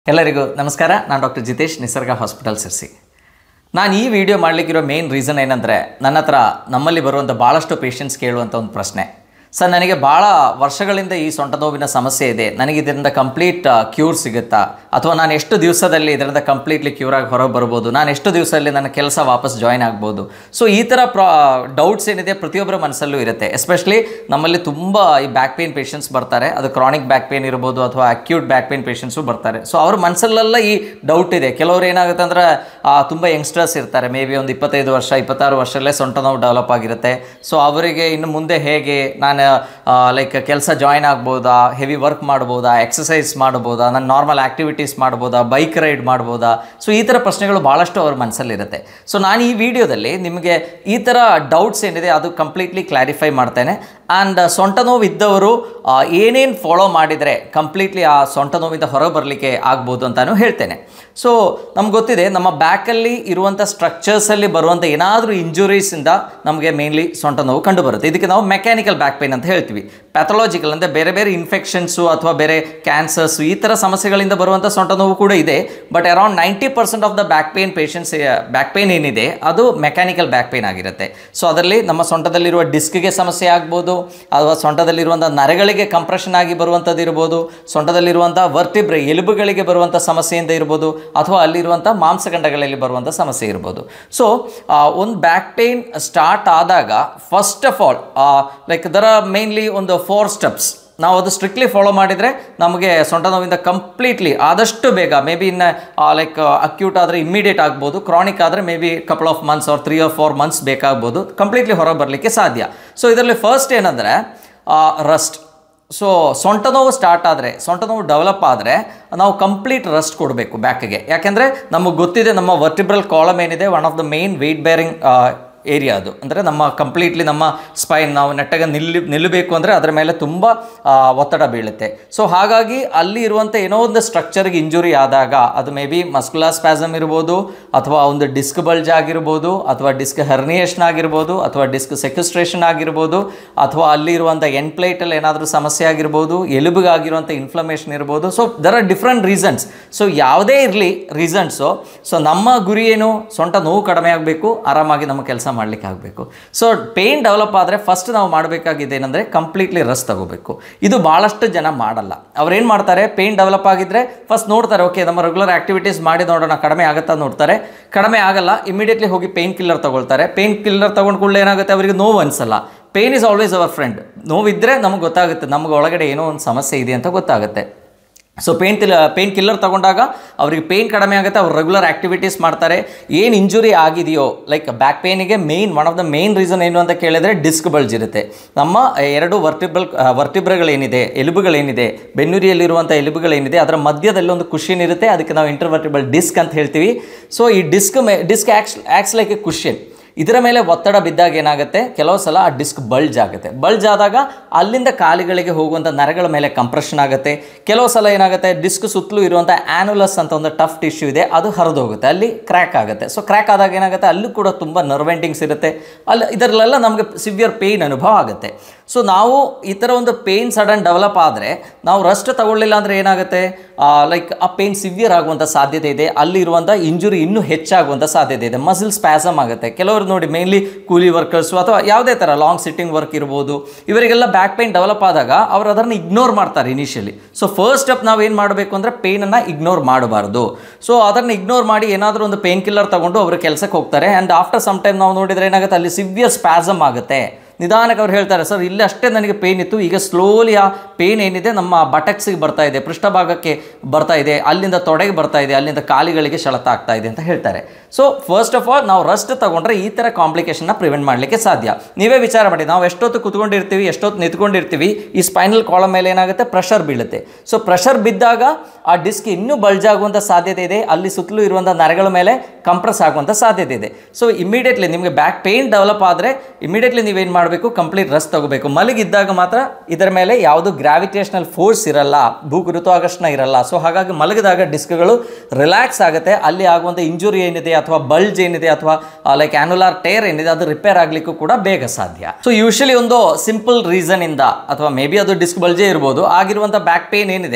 ಎಲ್ಲರಿಗೂ ನಮಸ್ಕಾರ ನಾನು ಡಾಕ್ಟರ್ ಜಿತೇಶ್ ನಿಸರ್ಗ ಹಾಸ್ಪಿಟಲ್ ಸಿರ್ಸಿ ನಾನು ಈ ವಿಡಿಯೋ ಮಾಡಲಿಕ್ಕಿರೋ ಮೇನ್ ರೀಸನ್ ಏನಂದರೆ ನನ್ನ ಹತ್ರ ನಮ್ಮಲ್ಲಿ ಬರುವಂಥ ಭಾಳಷ್ಟು ಪೇಷಂಟ್ಸ್ ಕೇಳುವಂಥ ಒಂದು ಪ್ರಶ್ನೆ ಸರ್ ನನಗೆ ಭಾಳ ವರ್ಷಗಳಿಂದ ಈ ಸೊಂಟ ನೋವಿನ ಸಮಸ್ಯೆ ಇದೆ ನನಗೆ ಇದರಿಂದ ಕಂಪ್ಲೀಟ್ ಕ್ಯೂರ್ ಸಿಗುತ್ತಾ ಅಥವಾ ನಾನು ಎಷ್ಟು ದಿವಸದಲ್ಲಿ ಇದರಿಂದ ಕಂಪ್ಲೀಟ್ಲಿ ಕ್ಯೂರ್ ಆಗಿ ಹೊರಗೆ ಬರ್ಬೋದು ನಾನು ಎಷ್ಟು ದಿವಸದಲ್ಲಿ ನನ್ನ ಕೆಲಸ ವಾಪಸ್ ಜಾಯ್ನ್ ಆಗ್ಬೋದು ಸೊ ಈ ಥರ ಪ್ರಾ ಡೌಟ್ಸ್ ಏನಿದೆ ಪ್ರತಿಯೊಬ್ಬರ ಮನಸ್ಸಲ್ಲೂ ಇರುತ್ತೆ ಎಸ್ಪೆಷಲಿ ನಮ್ಮಲ್ಲಿ ತುಂಬ ಈ ಬ್ಯಾಕ್ ಪೇನ್ ಪೇಷಂಟ್ಸ್ ಬರ್ತಾರೆ ಅದು ಕ್ರಾನಿಕ್ ಬ್ಯಾಕ್ ಪೇನ್ ಇರ್ಬೋದು ಅಥವಾ ಅಕ್ಯೂಟ್ ಬ್ಯಾಕ್ ಪೇನ್ ಪೇಷಂಟ್ಸು ಬರ್ತಾರೆ ಸೊ ಅವ್ರ ಮನಸ್ಸಲ್ಲೆಲ್ಲ ಈ ಡೌಟ್ ಇದೆ ಕೆಲವರು ಏನಾಗುತ್ತೆ ಅಂದ್ರೆ ಆ, ತುಂಬ ಯಂಗ್ಸ್ಟರ್ಸ್ ಇರ್ತಾರೆ ಮೇ ಬಿ ಒಂದು ಇಪ್ಪತ್ತೈದು ವರ್ಷ ಇಪ್ಪತ್ತಾರು ವರ್ಷದಲ್ಲೇ ಸೊಂಟ ನೋವು ಡೆವಲಪ್ ಆಗಿರುತ್ತೆ ಸೊ ಅವರಿಗೆ ಇನ್ನು ಮುಂದೆ ಹೇಗೆ ನಾನು ಲೈಕ್ ಕೆಲಸ ಜಾಯ್ನ್ ಆಗ್ಬೋದಾ ಹೆವಿ ವರ್ಕ್ ಮಾಡ್ಬೋದಾ ಎಕ್ಸಸೈಸ್ ಮಾಡ್ಬೋದಾ ನಾನು ನಾರ್ಮಲ್ ಆ್ಯಕ್ಟಿವಿಟೀಸ್ ಮಾಡ್ಬೋದಾ ಬೈಕ್ ರೈಡ್ ಮಾಡ್ಬೋದಾ ಸೊ ಈ ಥರ ಪ್ರಶ್ನೆಗಳು ಭಾಳಷ್ಟು ಅವ್ರ ಮನಸ್ಸಲ್ಲಿರುತ್ತೆ ಸೊ ನಾನು ಈ ವಿಡಿಯೋದಲ್ಲಿ ನಿಮಗೆ ಈ ಥರ ಡೌಟ್ಸ್ ಏನಿದೆ ಅದು ಕಂಪ್ಲೀಟ್ಲಿ ಕ್ಲಾರಿಫೈ ಮಾಡ್ತೇನೆ ಆ್ಯಂಡ್ ಸೊಂಟ ನೋವು ಇದ್ದವರು ಏನೇನು ಫಾಲೋ ಮಾಡಿದರೆ ಕಂಪ್ಲೀಟ್ಲಿ ಆ ಸೊಂಟ ನೋವಿಂದ ಹೊರಗೆ ಬರಲಿಕ್ಕೆ ಆಗ್ಬೋದು ಅಂತಾನು ಹೇಳ್ತೇನೆ ಸೊ ನಮ್ಗೆ ಗೊತ್ತಿದೆ ನಮ್ಮ ಬ್ಯಾಕಲ್ಲಿ ಇರುವಂಥ ಸ್ಟ್ರಕ್ಚರ್ಸಲ್ಲಿ ಬರುವಂಥ ಏನಾದರೂ ಇಂಜುರೀಸಿಂದ ನಮಗೆ ಮೇನ್ಲಿ ಸೊಂಟ ನೋವು ಕಂಡು ಬರುತ್ತೆ ಇದಕ್ಕೆ ನಾವು ಮೆಕ್ಯಾನಿಕಲ್ ಬ್ಯಾಕ್ ಪೇನ್ ಅಂತ ಹೇಳ್ತೀವಿ ಪ್ಯಾಥಲಾಜಿಕಲ್ ಅಂದರೆ ಬೇರೆ ಬೇರೆ ಇನ್ಫೆಕ್ಷನ್ಸು ಅಥವಾ ಬೇರೆ ಕ್ಯಾನ್ಸರ್ಸು ಈ ಥರ ಸಮಸ್ಯೆಗಳಿಂದ ಬರುವಂಥ ಸೊಂಟ ನೋವು ಕೂಡ ಇದೆ but around ninety percent of the back pain patients back pain ಏನಿದೆ ಅದು ಮೆಕ್ಯಾನಿಕಲ್ ಬ್ಯಾಕ್ ಪೇನ್ ಆಗಿರುತ್ತೆ ಸೊ ಅದರಲ್ಲಿ ನಮ್ಮ ಸೊಂಟದಲ್ಲಿರುವ ಡಿಸ್ಕ್ಗೆ ಸಮಸ್ಯೆ ಆಗ್ಬೋದು ಅಥವಾ ಸೊಂಟದಲ್ಲಿರುವಂಥ ನರಗಳಿಗೆ ಕಂಪ್ರೆಷನ್ ಆಗಿ ಬರುವಂಥದ್ದು ಇರ್ಬೋದು ಸೊಂಟದಲ್ಲಿರುವಂಥ ವರ್ಟಿಬ್ರೆ ಎಲುಬುಗಳಿಗೆ ಬರುವಂಥ ಸಮಸ್ಯೆಯಿಂದ ಇರ್ಬೋದು ಅಥವಾ ಅಲ್ಲಿರುವಂಥ ಮಾಂಸಖಂಡಗಳಲ್ಲಿ ಬರುವಂಥ ಸಮಸ್ಯೆ ಇರ್ಬೋದು ಸೊ ಒಂದು ಬ್ಯಾಕ್ ಪೇನ್ ಸ್ಟಾರ್ಟ್ ಆದಾಗ first of all like there are mainly ಒಂದು ಫೋರ್ ಸ್ಟೆಪ್ಸ್ ನಾವು ಅದು ಸ್ಟ್ರಿಕ್ಟ್ಲಿ ಫಾಲೋ ಮಾಡಿದರೆ ನಮಗೆ ಸೊಂಟ ನೋವಿಂದ ಕಂಪ್ಲೀಟ್ಲಿ ಆದಷ್ಟು ಬೇಗ ಮೇ ಬಿ ಇನ್ನು ಲೈಕ್ ಅಕ್ಯೂಟ್ ಆದರೆ ಇಮ್ಮಿಡಿಯೇಟ್ ಆಗ್ಬೋದು ಕ್ರಾನಿಕ್ ಆದರೆ maybe couple of months or three or four months ಬೇಕಾಗ್ಬೋದು ಕಂಪ್ಲೀಟ್ಲಿ ಹೊರಗೆ ಬರಲಿಕ್ಕೆ ಸಾಧ್ಯ ಸೊ ಇದರಲ್ಲಿ ಫಸ್ಟ್ ಏನಂದರೆ ರಸ್ಟ್ ಸೊ ಸೊಂಟ ನೋವು ಸ್ಟಾರ್ಟ್ ಆದರೆ ಸೊಂಟ ನೋವು ಡೆವಲಪ್ ಆದರೆ ನಾವು ಕಂಪ್ಲೀಟ್ ರೆಸ್ಟ್ ಕೊಡಬೇಕು ಬ್ಯಾಕಿಗೆ ಯಾಕೆಂದರೆ ನಮಗೆ ಗೊತ್ತಿದೆ ನಮ್ಮ ವರ್ಟಿಬ್ರಲ್ ಕಾಲಮ್ ಏನಿದೆ one of the main weight bearing area ಅದು ಅಂದರೆ ನಮ್ಮ ಕಂಪ್ಲೀಟ್ಲಿ ನಮ್ಮ ಸ್ಪೈನ್ ನಾವು ನೆಟ್ಟಾಗ ನಿಲ್ಲಿ ನಿಲ್ಲಬೇಕು ಅಂದರೆ ಅದರ ಮೇಲೆ ತುಂಬ ಆ, ಒತ್ತಡ ಬೀಳುತ್ತೆ ಸೊ ಹಾಗಾಗಿ ಅಲ್ಲಿ ಇರುವಂಥ ಏನೋ ಒಂದು ಸ್ಟ್ರಕ್ಚರ್ಗೆ ಇಂಜುರಿ ಆದಾಗ ಅದು ಮೇ ಬಿ ಮಸ್ಕುಲರ್ ಸ್ಪ್ಯಾಸಮ್ ಇರ್ಬೋದು ಅಥವಾ ಒಂದು ಡಿಸ್ಕ್ ಬಲ್ಜ್ ಆಗಿರ್ಬೋದು ಅಥವಾ ಡಿಸ್ಕ್ ಹರ್ನಿಯೇಷನ್ ಆಗಿರ್ಬೋದು ಅಥವಾ ಡಿಸ್ಕ್ ಸೆಕ್ಯುಸ್ಟ್ರೇಷನ್ ಆಗಿರ್ಬೋದು ಅಥವಾ ಅಲ್ಲಿ ಇರುವಂಥ ಎನ್ ಪ್ಲೇಟಲ್ಲಿ ಏನಾದರೂ ಸಮಸ್ಯೆ ಆಗಿರ್ಬೋದು ಎಲುಬಿಗಾಗಿರುವಂಥ ಇನ್ಫ್ಲಮೇಷನ್ ಇರ್ಬೋದು so there are different reasons so ಯಾವುದೇ ಇರಲಿ ರೀಸನ್ಸು ಸೊ ನಮ್ಮ ಗುರಿ ಏನು ಸೊಂಟ ನೋವು ಕಡಿಮೆ ಆಗಬೇಕು ಆರಾಮಾಗಿ ನಮ್ಮ ಕೆಲಸ ಮಾಡಲಿಕ್ಕೆ ಆಗಬೇಕು ಸೊ ಪೇಯ್ನ್ ಡೆವಲಪ್ ಆದರೆ ಫಸ್ಟ್ ನಾವು ಮಾಡಬೇಕಾಗಿದೆ ಏನಂದರೆ ಕಂಪ್ಲೀಟ್ಲಿ ರೆಸ್ಟ್ ತಗೋಬೇಕು ಇದು ಭಾಳಷ್ಟು ಜನ ಮಾಡಲ್ಲ ಅವ್ರೇನು ಮಾಡ್ತಾರೆ ಪೇಯ್ನ್ ಡೆವಲಪ್ ಆಗಿದ್ದರೆ ಫಸ್ಟ್ ನೋಡ್ತಾರೆ ಓಕೆ ನಮ್ಮ ರೆಗ್ಯುಲರ್ ಆ್ಯಕ್ಟಿವಿಟೀಸ್ ಮಾಡಿ ನೋಡೋಣ ಕಡಿಮೆ ಆಗುತ್ತಾ ನೋಡ್ತಾರೆ ಕಡಿಮೆ ಆಗಲ್ಲ ಇಮಿಡಿಯೇಟ್ಲಿ ಹೋಗಿ ಪೇಯ್ನ್ ಕಿಲ್ಲರ್ ತಗೊಳ್ತಾರೆ ಪೇಯ್ನ್ ಕಿಲ್ಲರ್ ತಗೊಂಡು ಕೂಡಲೇ ಏನಾಗುತ್ತೆ ಅವರಿಗೆ ನೋವು ಅನಿಸಲ್ಲ pain is always our friend ನೋವಿದ್ದರೆ ನಮಗೆ ಗೊತ್ತಾಗುತ್ತೆ ನಮಗೆ ಒಳಗಡೆ ಏನೋ ಒಂದು ಸಮಸ್ಯೆ ಇದೆ ಅಂತ ಗೊತ್ತಾಗುತ್ತೆ so pain kill pain killer ತಗೊಂಡಾಗ ಅವರಿಗೆ ಪೇನ್ ಕಡಿಮೆ ಆಗುತ್ತೆ ಅವ್ರು ರೆಗ್ಯುಲರ್ ಆ್ಯಕ್ಟಿವಿಟೀಸ್ ಮಾಡ್ತಾರೆ ಏನು ಇಂಜುರಿ ಆಗಿದೆಯೋ ಲೈಕ್ ಬ್ಯಾಕ್ ಪೇನಿಗೆ main one of the main reason ಏನು ಅಂತ ಕೇಳಿದರೆ ಡಿಸ್ಕ್ ಬಲ್ಜ್ ಇರುತ್ತೆ ನಮ್ಮ ಎರಡು ವರ್ಟಿಬ್ರಲ್ ವರ್ಟಿಬ್ರಗಳೇನಿದೆ ಎಲುಬುಗಳೇನಿದೆ ಬೆನ್ನುರಿಯಲ್ಲಿರುವಂಥ ಎಲುಬುಗಳೇನಿದೆ ಅದರ ಮಧ್ಯದಲ್ಲಿ ಒಂದು ಕುಷನ್ ಇರುತ್ತೆ ಅದಕ್ಕೆ ನಾವು ಇಂಟರ್ವರ್ಟಿಬಲ್ ಡಿಸ್ಕ್ ಅಂತ ಹೇಳ್ತೀವಿ ಸೊ ಈ disc may disc acts acts like a cushion ಇದರ ಮೇಲೆ ಒತ್ತಡ ಬಿದ್ದಾಗ ಏನಾಗುತ್ತೆ ಕೆಲವು ಸಲ ಆ ಡಿಸ್ಕ್ ಬಲ್ಜ್ ಆಗುತ್ತೆ ಬಲ್ಜ್ ಆದಾಗ ಅಲ್ಲಿಂದ ಕಾಲಿಗಳಿಗೆ ಹೋಗುವಂಥ ನರಗಳ ಮೇಲೆ ಕಂಪ್ರೆಷನ್ ಆಗುತ್ತೆ ಕೆಲವು ಸಲ ಏನಾಗುತ್ತೆ ಡಿಸ್ಕ್ ಸುತ್ತಲೂ ಇರುವಂಥ ಆ್ಯನುಲಸ್ ಅಂತ ಒಂದು ಟಫ್ ಟಿಶ್ಯೂ ಇದೆ ಅದು ಹರಿದು ಹೋಗುತ್ತೆ ಅಲ್ಲಿ ಕ್ರ್ಯಾಕ್ ಆಗುತ್ತೆ ಸೊ ಕ್ರ್ಯಾಕ್ ಆದಾಗ ಏನಾಗುತ್ತೆ ಅಲ್ಲೂ ಕೂಡ ತುಂಬ ನರ್ವೆಂಟಿಂಗ್ಸ್ ಇರುತ್ತೆ ಅಲ್ಲಿ ಇದರಲ್ಲೆಲ್ಲ ನಮಗೆ ಸಿವಿಯರ್ ಪೇಯ್ನ್ ಅನುಭವ ಆಗುತ್ತೆ ಸೊ ನಾವು ಈ ಥರ ಒಂದು ಪೇಯ್ನ್ ಸಡನ್ ಡೆವಲಪ್ ಆದರೆ ನಾವು ರೆಸ್ಟ್ ತಗೊಳ್ಳಿಲ್ಲ ಅಂದರೆ ಏನಾಗುತ್ತೆ ಲೈಕ್ ಆ ಪೇಯ್ನ್ ಸಿವಿಯರ್ ಆಗುವಂಥ ಸಾಧ್ಯತೆ ಇದೆ ಅಲ್ಲಿರುವಂಥ ಇಂಜುರಿ ಇನ್ನೂ ಹೆಚ್ಚಾಗುವಂಥ ಸಾಧ್ಯತೆ ಇದೆ ಮಸಿಲ್ ಸ್ಪ್ಯಾಸಮ್ ಆಗುತ್ತೆ ಕೆಲವರು ನೋಡಿ ಮೇನ್ಲಿ ಕೂಲಿ ವರ್ಕರ್ಸು ಅಥವಾ ಯಾವುದೇ ಥರ ಲಾಂಗ್ ಸಿಟ್ಟಿಂಗ್ ವರ್ಕ್ ಇರ್ಬೋದು ಇವರಿಗೆಲ್ಲ ಬ್ಯಾಕ್ ಪೇಯ್ನ್ ಡೆವಲಪ್ ಆದಾಗ ಅವರು ಅದನ್ನು ಇಗ್ನೋರ್ ಮಾಡ್ತಾರೆ ಇನಿಷಿಯಲಿ ಸೊ ಫಸ್ಟ್ ಸ್ಟೆಪ್ ನಾವು ಏನು ಮಾಡಬೇಕು ಅಂದರೆ ಪೇಯ್ನನ್ನು ಇಗ್ನೋರ್ ಮಾಡಬಾರ್ದು ಸೊ ಅದನ್ನು ಇಗ್ನೋರ್ ಮಾಡಿ ಏನಾದರೂ ಒಂದು ಪೇನ್ ಕಿಲ್ಲರ್ ತಗೊಂಡು ಅವರು ಕೆಲಸಕ್ಕೆ ಹೋಗ್ತಾರೆ ಆ್ಯಂಡ್ ಆಫ್ಟರ್ ಸಮ್ ಟೈಮ್ ನಾವು ನೋಡಿದರೆ ಏನಾಗುತ್ತೆ ಅಲ್ಲಿ ಸಿವಿಯರ್ ಸ್ಪ್ಯಾಸಮ್ ಆಗುತ್ತೆ ನಿಧಾನಕ್ಕೆ ಅವ್ರು ಹೇಳ್ತಾರೆ ಸರ್ ಇಲ್ಲಿ ಅಷ್ಟೇ ನನಗೆ ಪೇನ್ ಇತ್ತು ಈಗ ಸ್ಲೋಲಿ ಆ ಪೇನ್ ಏನಿದೆ ನಮ್ಮ ಬಟಕ್ಸಿಗೆ ಬರ್ತಾ ಇದೆ ಪೃಷ್ಠಭಾಗಕ್ಕೆ ಬರ್ತಾ ಇದೆ ಅಲ್ಲಿಂದ ತೊಡೆಗೆ ಬರ್ತಾ ಇದೆ ಅಲ್ಲಿಂದ ಕಾಲಿಗಳಿಗೆ ಸೆಳೆತ ಆಗ್ತಾ ಇದೆ ಅಂತ ಹೇಳ್ತಾರೆ ಸೊ ಫಸ್ಟ್ ಆಫ್ ಆಲ್ ನಾವು ರೆಸ್ಟ್ ತಗೊಂಡ್ರೆ ಈ ಥರ ಕಾಂಪ್ಲಿಕೇಶನ್ನ ಪ್ರಿವೆಂಟ್ ಮಾಡಲಿಕ್ಕೆ ಸಾಧ್ಯ ನೀವೇ ವಿಚಾರ ಮಾಡಿ ನಾವು ಎಷ್ಟೊತ್ತು ಕುತ್ಕೊಂಡಿರ್ತೀವಿ ಎಷ್ಟೊತ್ತು ನಿಂತ್ಕೊಂಡಿರ್ತೀವಿ ಈ ಸ್ಪೈನಲ್ ಕಾಲಮ್ ಮೇಲೆ ಏನಾಗುತ್ತೆ ಪ್ರೆಷರ್ ಬೀಳುತ್ತೆ ಸೊ ಪ್ರೆಷರ್ ಬಿದ್ದಾಗ ಆ ಡಿಸ್ಕ್ ಇನ್ನೂ ಬಲ್ಜ್ ಆಗುವಂಥ ಸಾಧ್ಯತೆ ಇದೆ ಅಲ್ಲಿ ಸುತ್ತಲೂ ಇರುವಂಥ ನರಗಳ ಮೇಲೆ ಕಂಪ್ರೆಸ್ ಆಗುವಂಥ ಸಾಧ್ಯತೆ ಇದೆ ಸೊ ಇಮಿಡಿಯೇಟ್ಲಿ ನಿಮಗೆ ಬ್ಯಾಕ್ ಪೇನ್ ಡೆವಲಪ್ ಆದರೆ ಇಮಿಡಿಯೇಟ್ಲಿ ನೀವೇನು ಮಾಡಬೇಕು ಕಂಪ್ಲೀಟ್ ರೆಸ್ಟ್ ತಗೋಬೇಕು ಮಲಗಿದ್ದಾಗ ಮಾತ್ರ ಇದರ ಮೇಲೆ ಯಾವುದು ಗ್ರಾವಿಟೇಷನಲ್ ಫೋರ್ಸ್ ಇರಲ್ಲ ಭೂ ಗುರುತ್ವಾಕರ್ಷಣ ಇರಲ್ಲ ಸೊ ಹಾಗಾಗಿ ಮಲಗಿದಾಗ ಡಿಸ್ಕ್ಗಳು ರಿಲ್ಯಾಕ್ಸ್ ಆಗುತ್ತೆ ಅಲ್ಲಿ ಆಗುವಂಥ ಇಂಜುರಿ ಏನಿದೆ ಅಥವಾ ಬಲ್ಜ್ ಏನಿದೆ ಅಥವಾ ಲೈಕ್ ಆ್ಯನುಲಾರ್ ಟೇರ್ ಏನಿದೆ ಅದು ರಿಪೇರ್ ಆಗಲಿಕ್ಕೂ ಕೂಡ ಬೇಗ ಸಾಧ್ಯ ಸೊ ಯೂಶಲಿ ಒಂದು ಸಿಂಪಲ್ ರೀಸನ್ ಇಂದ ಅಥವಾ ಮೇ ಬಿ ಅದು ಡಿಸ್ಕ್ ಬಲ್ಜೇ ಇರ್ಬೋದು ಆಗಿರುವಂಥ ಬ್ಯಾಕ್ ಪೇನ್ ಏನಿದೆ